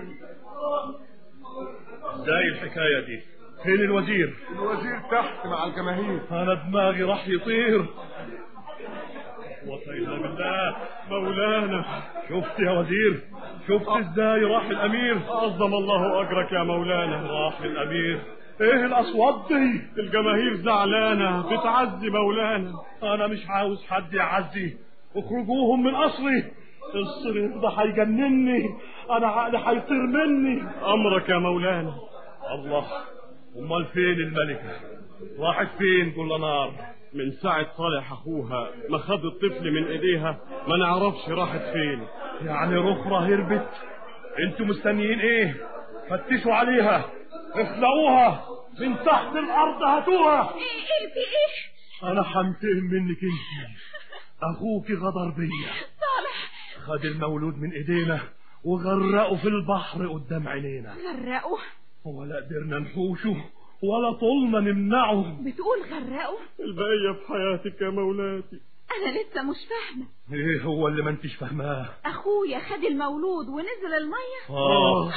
ازاي الحكاية دي فين الوزير الوزير تحت مع الجماهير انا دماغي راح يطير قوة الا بالله مولانا شفت يا وزير شفت ازاي راح الامير عظم الله اجرك يا مولانا راح الامير ايه الاصوات دي الجماهير زعلانة بتعزي مولانا انا مش عاوز حد يعزي اخرجوهم من قصري الصريخ ده هيجنني انا عقلي هيطير مني امرك يا مولانا الله امال فين الملكة راحت فين كل نار من ساعة صالح اخوها ما خد الطفل من ايديها ما نعرفش راحت فين يعني رخرة هربت انتوا مستنيين ايه فتشوا عليها اخلعوها من تحت الارض هاتوها ايه ايه في ايه انا هنتقم منك انت اخوك غدر بيا صالح خد المولود من ايدينا وغرقه في البحر قدام عينينا غرقوا ولا قدرنا نحوشه ولا طولنا نمنعه بتقول غرقوا البقية في حياتك يا مولاتي انا لسه مش فاهمة ايه هو اللي ما انتش فاهماه اخويا خد المولود ونزل المية اه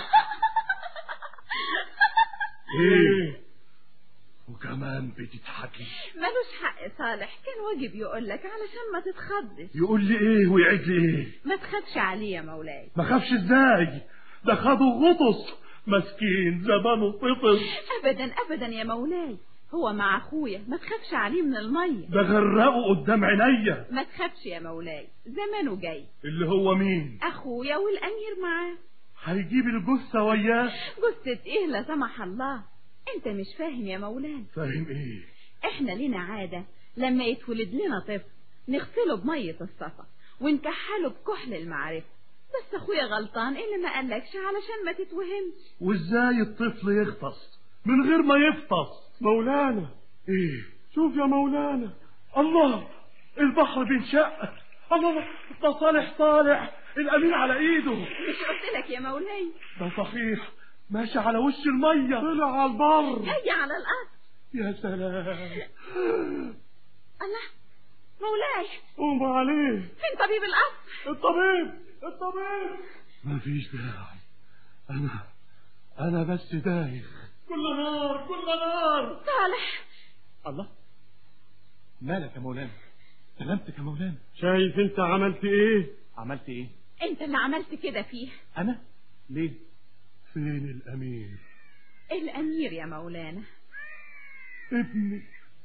ايه وكمان بتضحكي ملوش حق صالح كان واجب يقول لك علشان ما تتخضش يقول لي ايه ويعيد لي ايه ما تخافش عليه يا مولاي ما خافش ازاي ده خده غطس مسكين زمانه فطس ابدا ابدا يا مولاي هو مع اخويا ما تخافش عليه من المية ده غرقه قدام عينيا ما تخافش يا مولاي زمانه جاي اللي هو مين اخويا والامير معاه هيجيب الجثة وياه جثة ايه لا سمح الله انت مش فاهم يا مولانا فاهم ايه احنا لنا عادة لما يتولد لنا طفل نغسله بمية الصفا ونكحله بكحل المعرفة بس اخويا غلطان اللي ما قالكش علشان ما تتوهمش وازاي الطفل يغطس من غير ما يفطس مولانا ايه شوف يا مولانا الله البحر بينشق الله ده صالح صالح الامين على ايده مش قلت لك يا مولاي ده صحيح ماشي على وش الميه طلع على البر هيا على الارض يا سلام الله مولاي قوم عليه فين طبيب القصر الطبيب الطبيب مفيش داعي انا انا بس دايخ كل نار كل نار صالح الله مالك يا مولانا سلامتك يا مولانا شايف انت عملت ايه عملت ايه انت اللي عملت كده فيه انا ليه فين الامير الامير يا مولانا ابني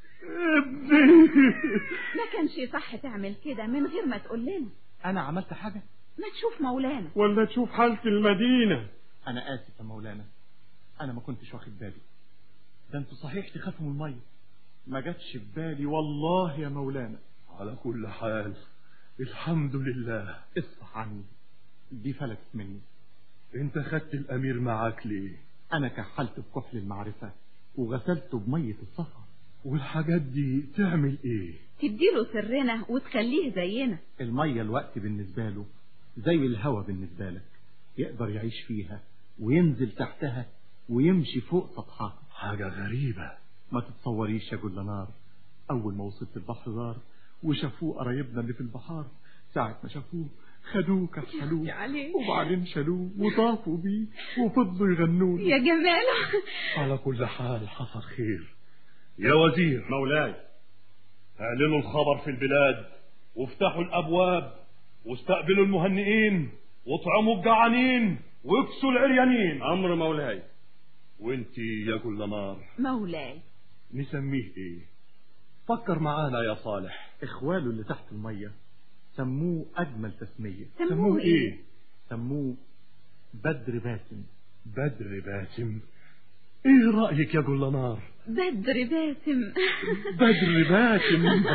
ابني ما كانش صح تعمل كده من غير ما تقول لنا انا عملت حاجه ما تشوف مولانا ولا تشوف حالة المدينة انا اسف يا مولانا انا ما كنتش واخد بالي ده انتوا صحيح تخافوا من الميه ما جاتش في بالي والله يا مولانا على كل حال الحمد لله اصفح عني دي فلتت مني انت خدت الامير معاك ليه انا كحلت بكحل المعرفه وغسلته بميه الصفا والحاجات دي تعمل ايه تديله سرنا وتخليه زينا الميه الوقت بالنسبه له زي الهوا بالنسبه لك يقدر يعيش فيها وينزل تحتها ويمشي فوق سطحها حاجة غريبة ما تتصوريش يا جل نار أول ما وصلت البحر دار وشافوه قرايبنا اللي في البحار ساعة ما شافوه خدوه كحلوه وبعدين شالوه وطافوا بيه وفضلوا يغنوا يا جماله على كل حال حصل خير يا وزير مولاي اعلنوا الخبر في البلاد وافتحوا الابواب واستقبلوا المهنئين واطعموا الجعانين واكسوا العريانين أمر مولاي وانت يا كل نار مولاي نسميه ايه فكر معانا يا صالح إخواله اللي تحت المية سموه أجمل تسمية سموه ايه سموه بدر باسم بدر باسم ايه رأيك يا جل نار بدر باسم بدر باسم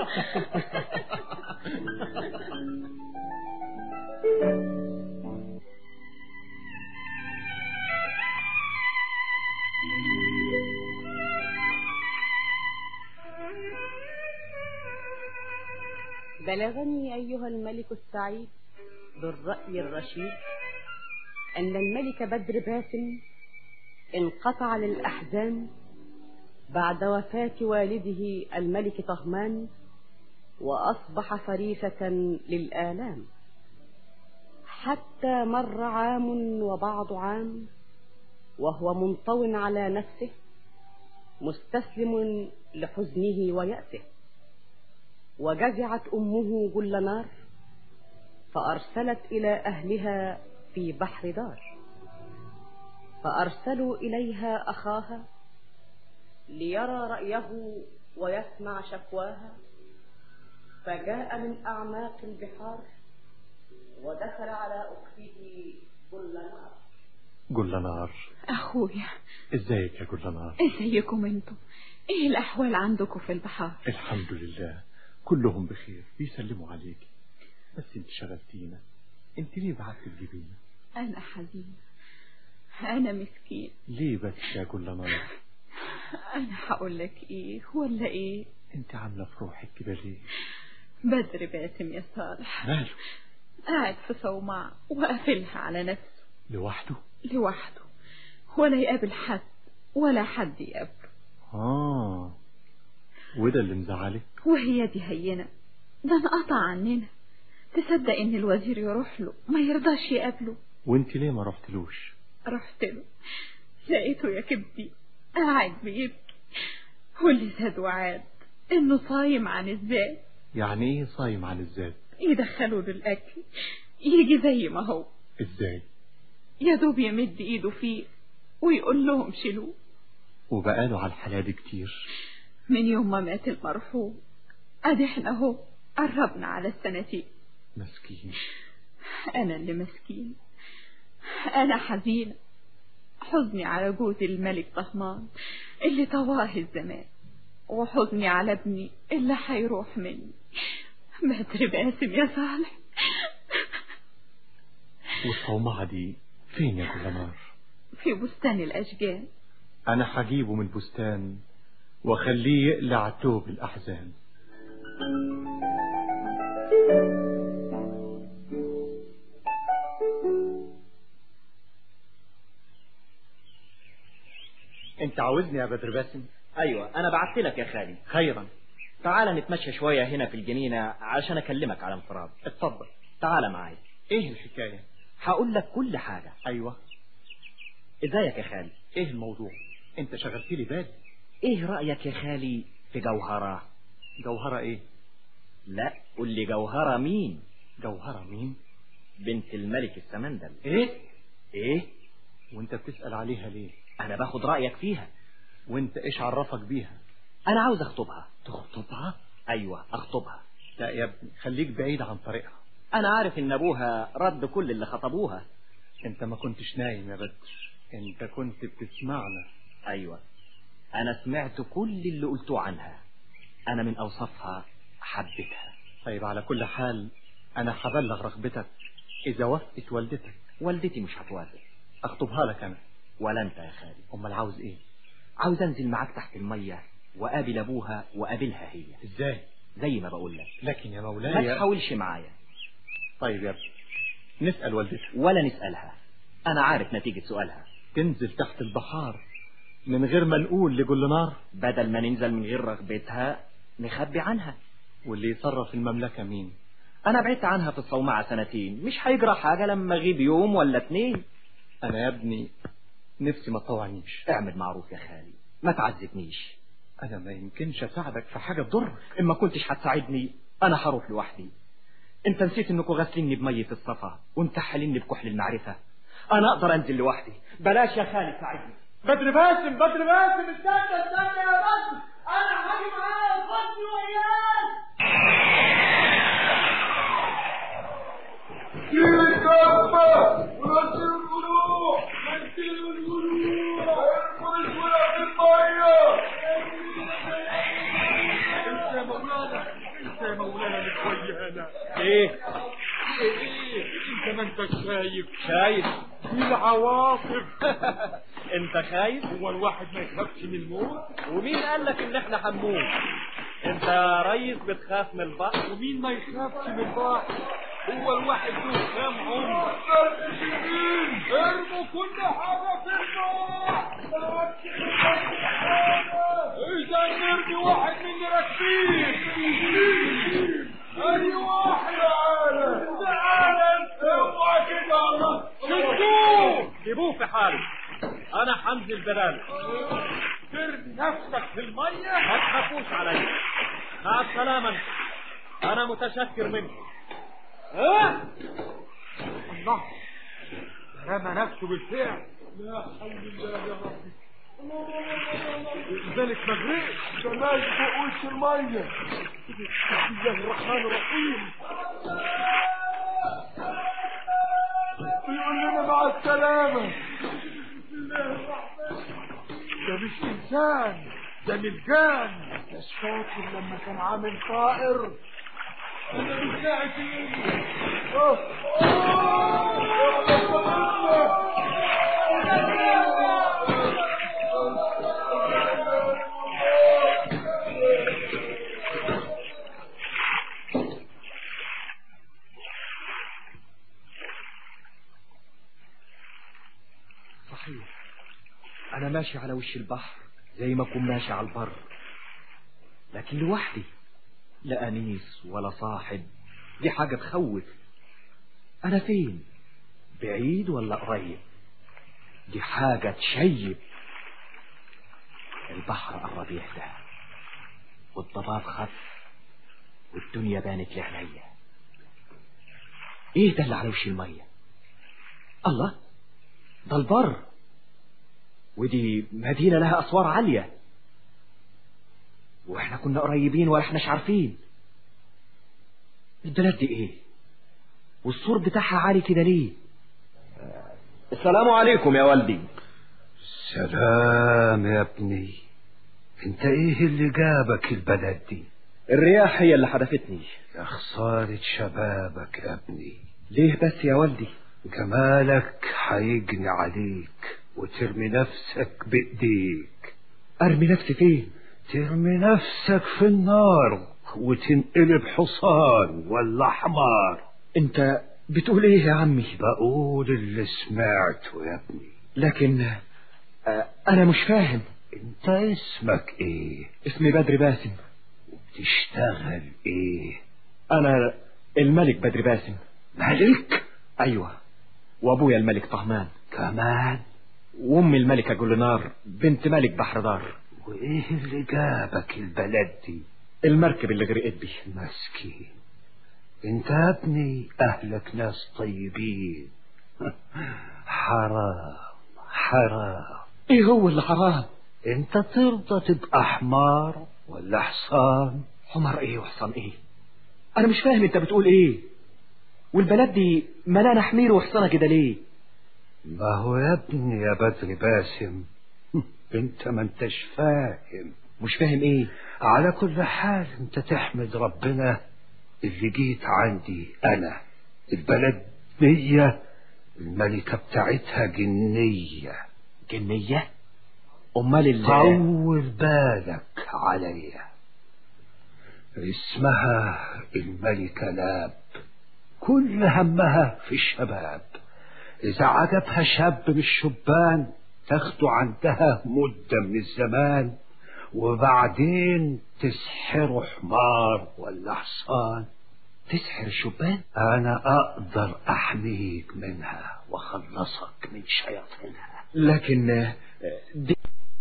بلغني أيها الملك السعيد بالرأي الرشيد أن الملك بدر باسم انقطع للأحزان بعد وفاة والده الملك طهمان وأصبح فريسة للآلام حتى مر عام وبعض عام وهو منطو على نفسه مستسلم لحزنه ويأسه وجزعت أمه جل نار فأرسلت إلى أهلها في بحر دار فأرسلوا إليها أخاها ليرى رأيه ويسمع شكواها فجاء من أعماق البحار ودخل على أخته جل نار جل نار اخويا ازيك يا جل نار ازيكم انتم ايه الاحوال عندكم في البحار الحمد لله كلهم بخير بيسلموا عليك بس انت شغلتينا انت ليه بعت تجيبينا انا حزينة انا مسكين ليه بس يا جل نار انا هقول لك ايه ولا ايه انت عامله في روحك كده ليه بدر باسم يا صالح ماله قاعد في صومعة وقافلها على نفسه لوحده لوحده ولا يقابل حد ولا حد يقابله اه وده اللي مزعلك وهي دي هينة ده انقطع عننا تصدق ان الوزير يروح له ما يرضاش يقابله وانت ليه ما رحتلوش رحت له لقيته يا كبدي قاعد بيبكي واللي زاد وعاد انه صايم عن الذات يعني ايه صايم عن الذات يدخله للاكل يجي زي ما هو ازاي يا دوب يمد ايده فيه ويقول لهم شيلوه وبقاله على الحالة دي كتير من يوم ما مات المرحوم ادي احنا اهو قربنا على السنتين مسكين انا اللي مسكين أنا حزينة حزني على جوز الملك طهمان اللي طواه الزمان وحزني على ابني اللي هيروح مني بدر باسم يا صالح والصومعة دي فين يا جلنار في بستان الأشجان أنا هجيبه من البستان وأخليه يقلع توب الأحزان انت عاوزني يا بدر باسم ايوه انا بعت لك يا خالي خيرا تعال نتمشى شوية هنا في الجنينة عشان اكلمك على انفراد اتفضل تعال معايا ايه الحكاية هقول لك كل حاجة ايوه ازيك يا خالي ايه الموضوع انت شغلت لي بالي ايه رأيك يا خالي في جوهرة جوهرة ايه لا قول لي جوهرة مين جوهرة مين بنت الملك السمندل ايه ايه وانت بتسأل عليها ليه انا باخد رأيك فيها وانت ايش عرفك بيها انا عاوز اخطبها تخطبها ايوه اخطبها لا يا ابني خليك بعيد عن طريقها انا عارف ان ابوها رد كل اللي خطبوها انت ما كنتش نايم يا بدر انت كنت بتسمعنا ايوه انا سمعت كل اللي قلتوه عنها انا من اوصافها حبيتها طيب على كل حال انا هبلغ رغبتك اذا وافقت والدتك والدتي مش هتوافق اخطبها لك انا ولا انت يا خالي امال عاوز ايه عاوز انزل معاك تحت المية وقابل ابوها وقابلها هي ازاي زي ما بقول لك لكن يا مولاي ما تحاولش معايا طيب يا ابني نسأل والدتك ولا نسألها انا عارف نتيجة سؤالها تنزل تحت البحار من غير ما نقول لكل نار بدل ما ننزل من غير رغبتها نخبي عنها واللي يصرف المملكة مين انا بعدت عنها في الصومعة سنتين مش هيجرى حاجة لما اغيب يوم ولا اتنين انا يا ابني نفسي ما تطوعنيش اعمل معروف يا خالي ما تعذبنيش انا ما يمكنش اساعدك في حاجة تضر ان ما كنتش هتساعدني انا هروح لوحدي انت نسيت انكم غاسليني بمية الصفا ومكحليني بكحل المعرفة انا اقدر انزل لوحدي بلاش يا خالي ساعدني بدر باسم بدر باسم استنى استنى يا بدر انا هاجي معايا خدني وياك الكفة ونزل القلوب نزل القلوب ارفض ولا في المية انت يا مولانا انت يا مولانا متويانا ايه ايه ايه انت ما انت شايف شايف دي العواصف انت خايف هو الواحد ما يخافش من الموت ومين قال لك ان احنا هنموت انت يا ريس بتخاف من البحر ومين ما يخافش من البحر هو الواحد له كام عمر ارموا كل حاجة في النار إذا نرمي واحد من راكبين أي واحد تعالى تعالى أنت اوعى كده شدوه جيبوه في حاله انا هنزل بداله ترمي نفسك في المية ما تخافوش عليا مع السلامة انت انا متشكر منكم ها الله رمى نفسه بالفعل لا حول الله يا ربي ذلك مغرق ده ناس فوقوش المية بسم الله الرحمن الرحيم بيقول لنا مع السلامة ده مش انسان ده ملجان مش فاكر لما كان عامل طائر انا مش لاقي صحيح انا ماشي على وش البحر زي ما اكون ماشي على البر لكن لوحدي لا انيس ولا صاحب دي حاجة تخوف انا فين بعيد ولا قريب دي حاجة تشيب البحر قرب يهدى والضباب خف والدنيا بانت لعليا ايه ده اللي على وش المية الله ده البر ودي مدينة لها أسوار عالية واحنا كنا قريبين ولا احناش عارفين البلد دي ايه والسور بتاعها عالي كده ليه السلام عليكم يا والدي سلام يا ابني انت ايه اللي جابك البلد دي الرياح هي اللي حدفتني يا خسارة شبابك يا ابني ليه بس يا والدي جمالك هيجني عليك وترمي نفسك بايديك ارمي نفسي فين ترمي نفسك في النار وتنقلب حصان ولا حمار انت بتقول ايه يا عمي بقول اللي سمعته يا ابني لكن آه، انا مش فاهم انت اسمك ايه اسمي بدر باسم تشتغل ايه انا الملك بدر باسم ملك ايوه وابويا الملك طهمان كمان وامي الملكه جولنار بنت ملك بحر دار وايه اللي جابك البلد دي المركب اللي غرقت بي مسكين انت يا ابني اهلك ناس طيبين حرام حرام ايه هو اللي حرام انت ترضى تبقى حمار ولا حصان حمار ايه وحصان ايه انا مش فاهم انت بتقول ايه والبلد دي ملانه حمير وحصانه كده ليه ما هو يا ابني يا بدر باسم انت ما انتش فاهم مش فاهم ايه على كل حال انت تحمد ربنا اللي جيت عندي انا البلد دي الملكة بتاعتها جنية جنية امال اللي طول بالك عليا اسمها الملكة لاب كل همها في الشباب إذا عجبها شاب من الشبان تاخده عندها مدة من الزمان وبعدين تسحره حمار ولا حصان تسحر الشبان أنا أقدر أحميك منها وأخلصك من شياطينها لكن آه، دي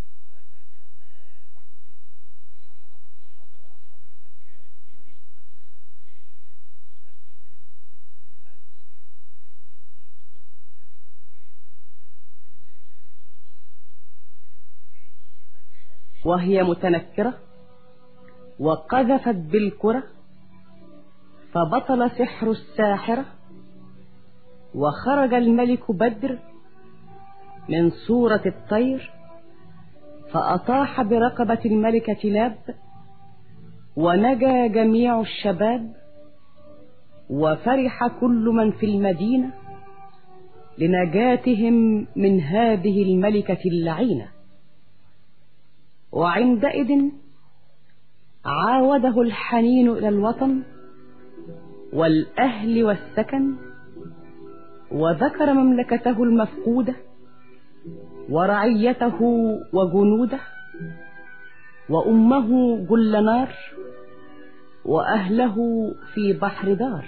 وهي متنكرة وقذفت بالكرة فبطل سحر الساحرة وخرج الملك بدر من صورة الطير فأطاح برقبة الملكة لاب ونجا جميع الشباب وفرح كل من في المدينة لنجاتهم من هذه الملكة اللعينة وعندئذ عاوده الحنين إلى الوطن والأهل والسكن وذكر مملكته المفقودة ورعيته وجنوده وأمه جل نار وأهله في بحر دار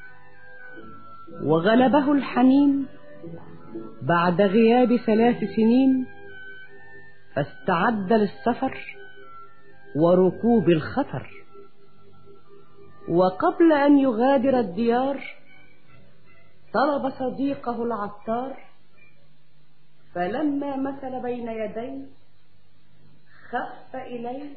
وغلبه الحنين بعد غياب ثلاث سنين فاستعد للسفر وركوب الخطر وقبل أن يغادر الديار طلب صديقه العطار فلما مثل بين يديه خف إليه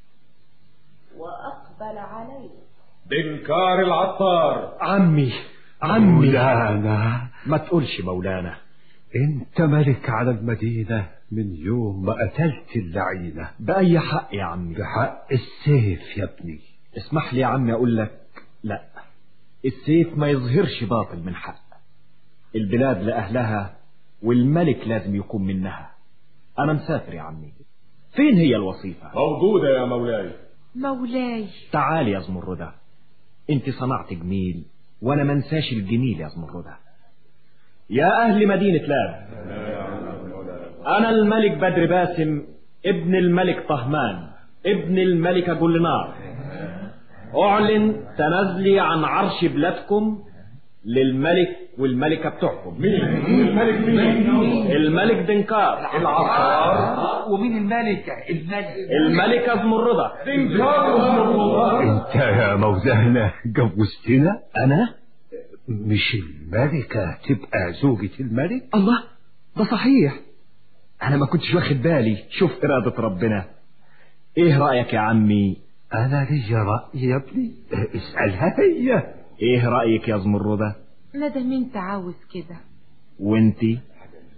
وأقبل عليه بنكار العطار عمي عمي مولانا ما تقولش مولانا انت ملك على المدينة من يوم ما قتلت اللعينة بأي حق يا عمي بحق السيف يا ابني اسمح لي يا عمي أقول لك لا السيف ما يظهرش باطل من حق البلاد لأهلها والملك لازم يكون منها أنا مسافر يا عمي فين هي الوظيفة موجودة يا مولاي مولاي تعالي يا زمردة انت صنعت جميل وانا منساش الجميل يا زمردة يا اهل مدينة لاب انا الملك بدر باسم ابن الملك طهمان ابن الملكة جلنار اعلن تنازلي عن عرش بلادكم للملك والملكة بتوعكم مين الملك مين الملك دنكار العطار ومين الملكة الملك الملكة زمردة دنكار وزمردة انت يا مولانا جوزتنا انا مش الملكة تبقى زوجة الملك الله ده صحيح انا ما كنتش واخد بالي شوف ارادة ربنا ايه رأيك يا عمي انا لي رأي يا ابني اسألها هي ايه رأيك يا زمردة ما دام انت عاوز كده وانتي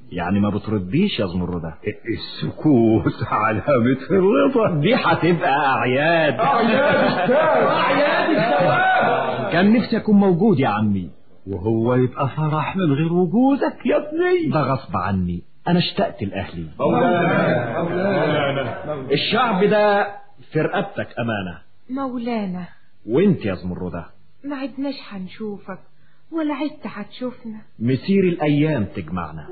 يعني ما بترديش يا زمردة السكوت علامة الرضا دي هتبقى أعياد أعياد أعياد الثواب كان نفسي أكون موجود يا عمي وهو يبقى فرح من غير وجودك يا ابني ده غصب عني أنا اشتقت لأهلي مولانا مولانا الشعب ده في رقبتك أمانة مولانا وانت يا زمردة ما عدناش هنشوفك ولا عدت هتشوفنا مسير الأيام تجمعنا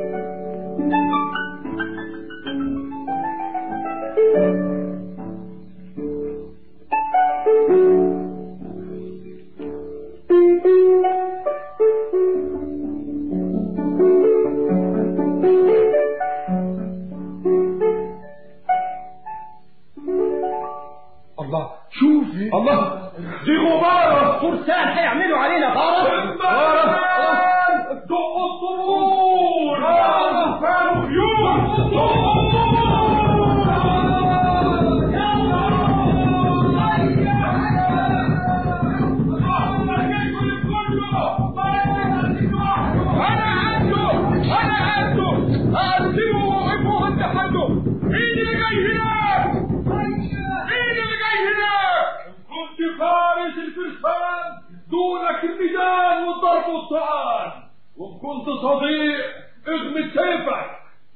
الله شوف الله دي غبارة فرسان هيعملوا علينا غارة غبارة دق الطبول غبارة خيول أنا عنده أنا عنده أقسمه وأحبه أنت حده مين اللي جاي هناك؟ مين اللي جاي هناك؟ كنت فارس الفرسان دونك الميدان والضرب والطعان وإن كنت صديق اغمد سيفك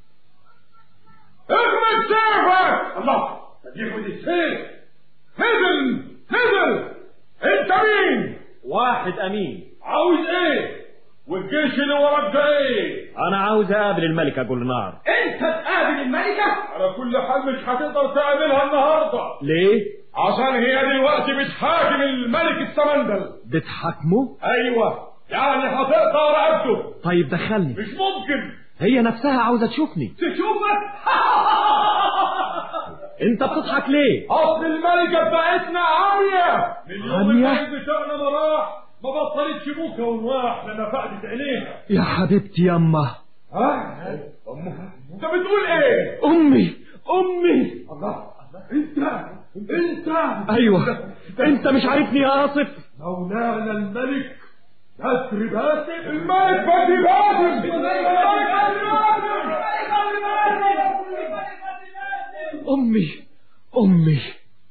اغمد سيفك الله تجيب لي السيف نزل نزل انت مين؟ واحد أمين عاوز ايه؟ والجيش اللي وراك ده ايه؟ أنا عاوز أقابل الملكة جولنار انت تقابل الملكة؟ على كل حال مش هتقدر تقابلها النهارده ليه؟ عشان هي دلوقتي بتحاكم الملك السمندل بتحاكمه؟ ايوه يعني هتقطع رقبته طيب دخلني مش ممكن هي نفسها عاوزة تشوفني تشوفك انت بتضحك ليه؟ اصل الملكة بتاعتنا عامية من يوم عامية؟ الملك بتاعنا ما راح ما بطلتش بوكا ونواح لما فقدت عينيها يا حبيبتي يما ها؟ أمها انت بتقول ايه؟ أمي أمي الله انت انت أيوة أنت مش عارفني يا آصف مولانا الملك بدر باسم الملك بدر باسم أمي أمي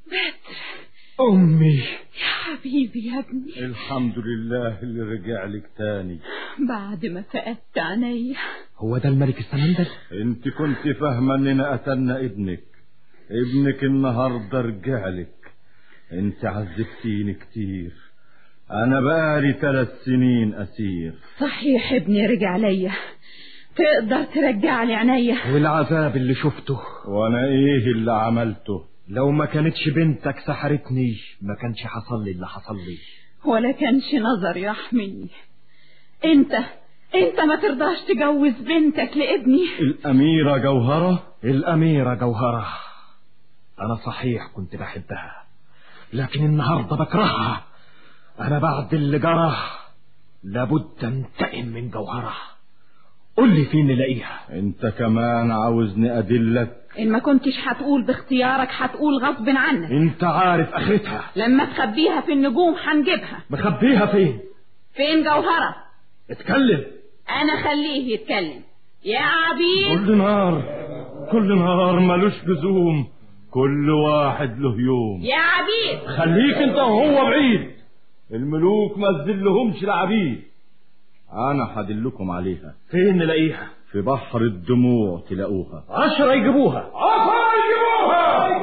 أمي يا حبيبي يا ابني الحمد لله اللي رجع لك تاني بعد ما فقدت عينيا هو ده الملك السمندل انت كنت فاهمة اننا قتلنا ابنك ابنك النهاردة رجع لك انت عذبتيني كتير انا بقالي ثلاث سنين اسير صحيح ابني رجع ليا تقدر ترجع لي عينيا والعذاب اللي شفته وانا ايه اللي عملته لو ما كانتش بنتك سحرتني ما كانش حصل لي اللي حصل لي ولا كانش نظر يحميني انت انت ما ترضاش تجوز بنتك لابني الاميرة جوهرة الأميرة جوهرة أنا صحيح كنت بحبها لكن النهاردة بكرهها أنا بعد اللي جرى لابد أنتقم من جوهرة قل لي فين نلاقيها انت كمان عاوزني ادلك ان ما كنتش هتقول باختيارك هتقول غصب عنك انت عارف اخرتها لما تخبيها في النجوم هنجيبها مخبيها فين فين جوهرة اتكلم انا خليه يتكلم يا عبيد كل نهار كل نهار ملوش لزوم كل واحد له يوم يا عبيد خليك انت وهو بعيد الملوك ما تذلهمش العبيد انا هدلكم عليها فين نلاقيها في بحر الدموع تلاقوها عشرة يجيبوها عصا يجيبوها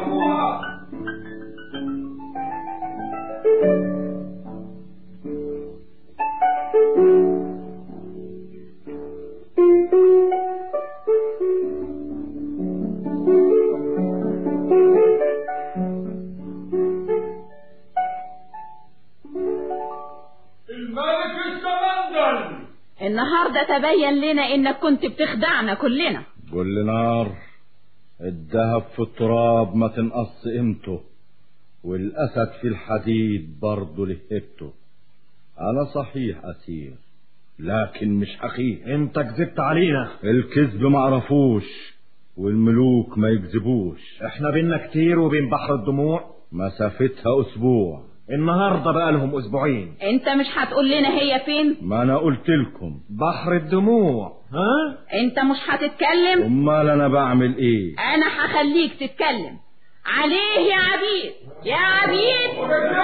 الملك السمندل النهارده تبين لنا انك كنت بتخدعنا كلنا كل نار الذهب في التراب ما تنقص قيمته والاسد في الحديد برضه له هيبته انا صحيح اسير لكن مش حقيقي انت كذبت علينا الكذب معرفوش والملوك ما يكذبوش احنا بينا كتير وبين بحر الدموع مسافتها اسبوع النهارده بقى لهم اسبوعين انت مش هتقول لنا هي فين ما انا قلت لكم بحر الدموع ها انت مش هتتكلم امال انا بعمل ايه انا هخليك تتكلم عليه يا عبيد يا عبيد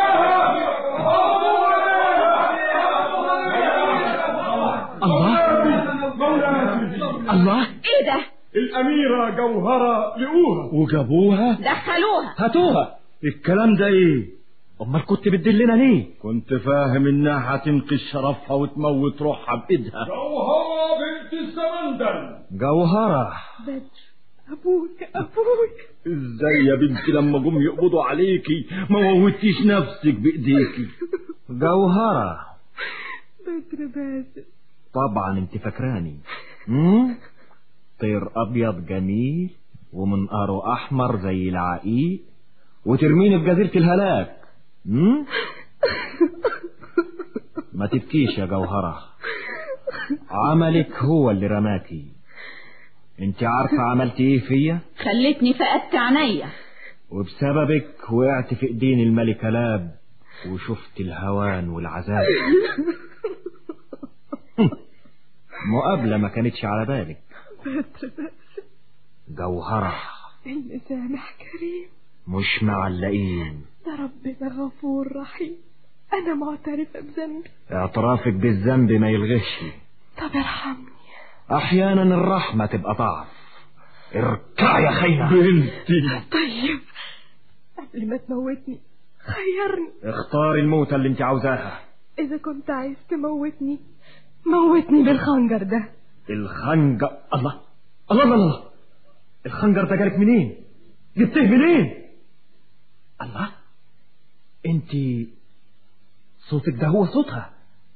الله الله ايه ده الأميرة جوهرة لقوها وجابوها دخلوها هاتوها الكلام ده ايه امال كنت بتدلنا ليه كنت فاهم انها هتنقذ شرفها وتموت روحها بايدها جوهرة بنت السمندل جوهرة بدر أبوك أبوك ازاي يا بنتي لما جم يقبضوا عليكي ما موتيش نفسك بايديكي جوهرة بدر باسل طبعا انت فاكراني مم؟ طير ابيض جميل ومنقاره احمر زي العقيق وترميني في جزيرة الهلاك مم؟ ما تبكيش يا جوهرة عملك هو اللي رماكي انت عارفة عملت ايه فيا خلتني فقدت عينيا وبسببك وقعت في ايدين الملكة لاب وشفت الهوان والعذاب مقابلة ما كانتش على بالك بدر باسل جوهرة المسامح كريم مش معلقين ده ربنا غفور رحيم أنا معترفة بذنبي اعترافك بالذنب ما يلغش طب ارحمني احيانا الرحمة تبقى ضعف اركع يا خينا بنتي طيب قبل ما تموتني خيرني اختاري الموتة اللي انت عاوزاها إذا كنت عايز تموتني موتني بالخنجر ده الخنجر الله الله الله الله الخنجر ده جالك منين جبتيه منين الله انت صوتك ده هو صوتها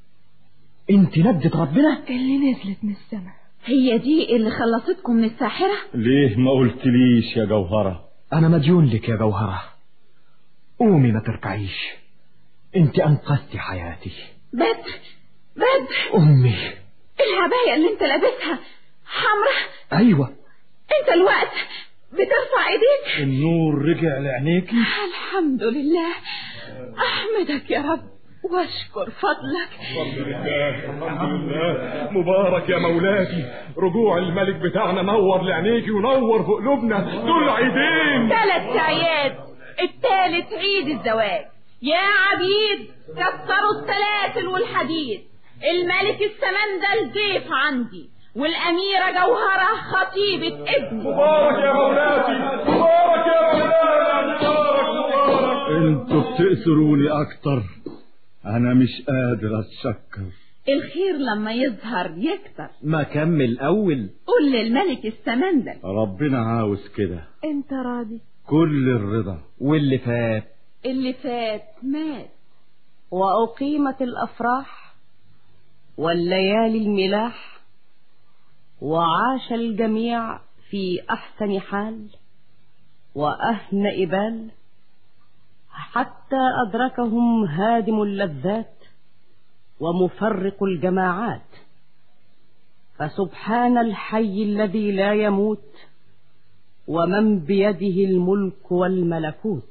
انت ندة ربنا اللي نزلت من السماء هي دي اللي خلصتكم من الساحرة ليه ما قلتليش يا جوهرة انا مديون لك يا جوهرة قومي ما تركعيش انت انقذتي حياتي بدر بدر امي العباية اللي انت لابسها حمرا ايوه انت الوقت بترفع ايديك النور رجع لعينيكي الحمد لله احمدك يا رب واشكر فضلك الحمد لله الحمد لله مبارك يا مولاتي رجوع الملك بتاعنا نور لعينيكي ونور في قلوبنا دول عيدين ثلاث اعياد الثالث عيد الزواج يا عبيد كسروا السلاسل والحديد الملك السمندل ضيف عندي والأميرة جوهرة خطيبة ابني مبارك يا مولاتي مبارك يا مولاتي مبارك مبارك انتوا بتأسروني اكتر انا مش قادر اتشكر الخير لما يظهر يكتر ما كمل اول قول للملك السمندل ربنا عاوز كده انت راضي كل الرضا واللي فات اللي فات مات وأقيمت الأفراح والليالي الملاح وعاش الجميع في أحسن حال وأهنأ بال حتى أدركهم هادم اللذات ومفرق الجماعات فسبحان الحي الذي لا يموت ومن بيده الملك والملكوت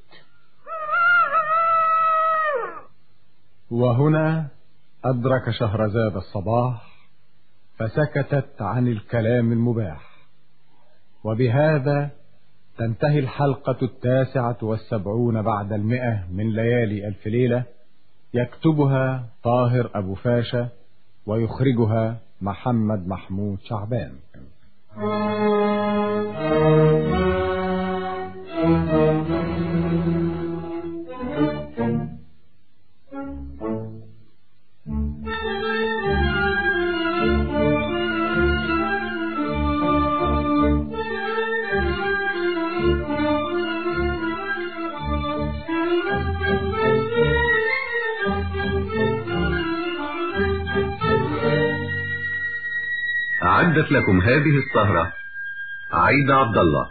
وهنا أدرك شهرزاد الصباح فسكتت عن الكلام المباح وبهذا تنتهي الحلقة التاسعة والسبعون بعد المئة من ليالي ألف ليلة يكتبها طاهر أبو فاشا ويخرجها محمد محمود شعبان أعدت لكم هذه السهرة عايدة عبد الله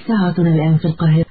ساعتنا الآن في القاهرة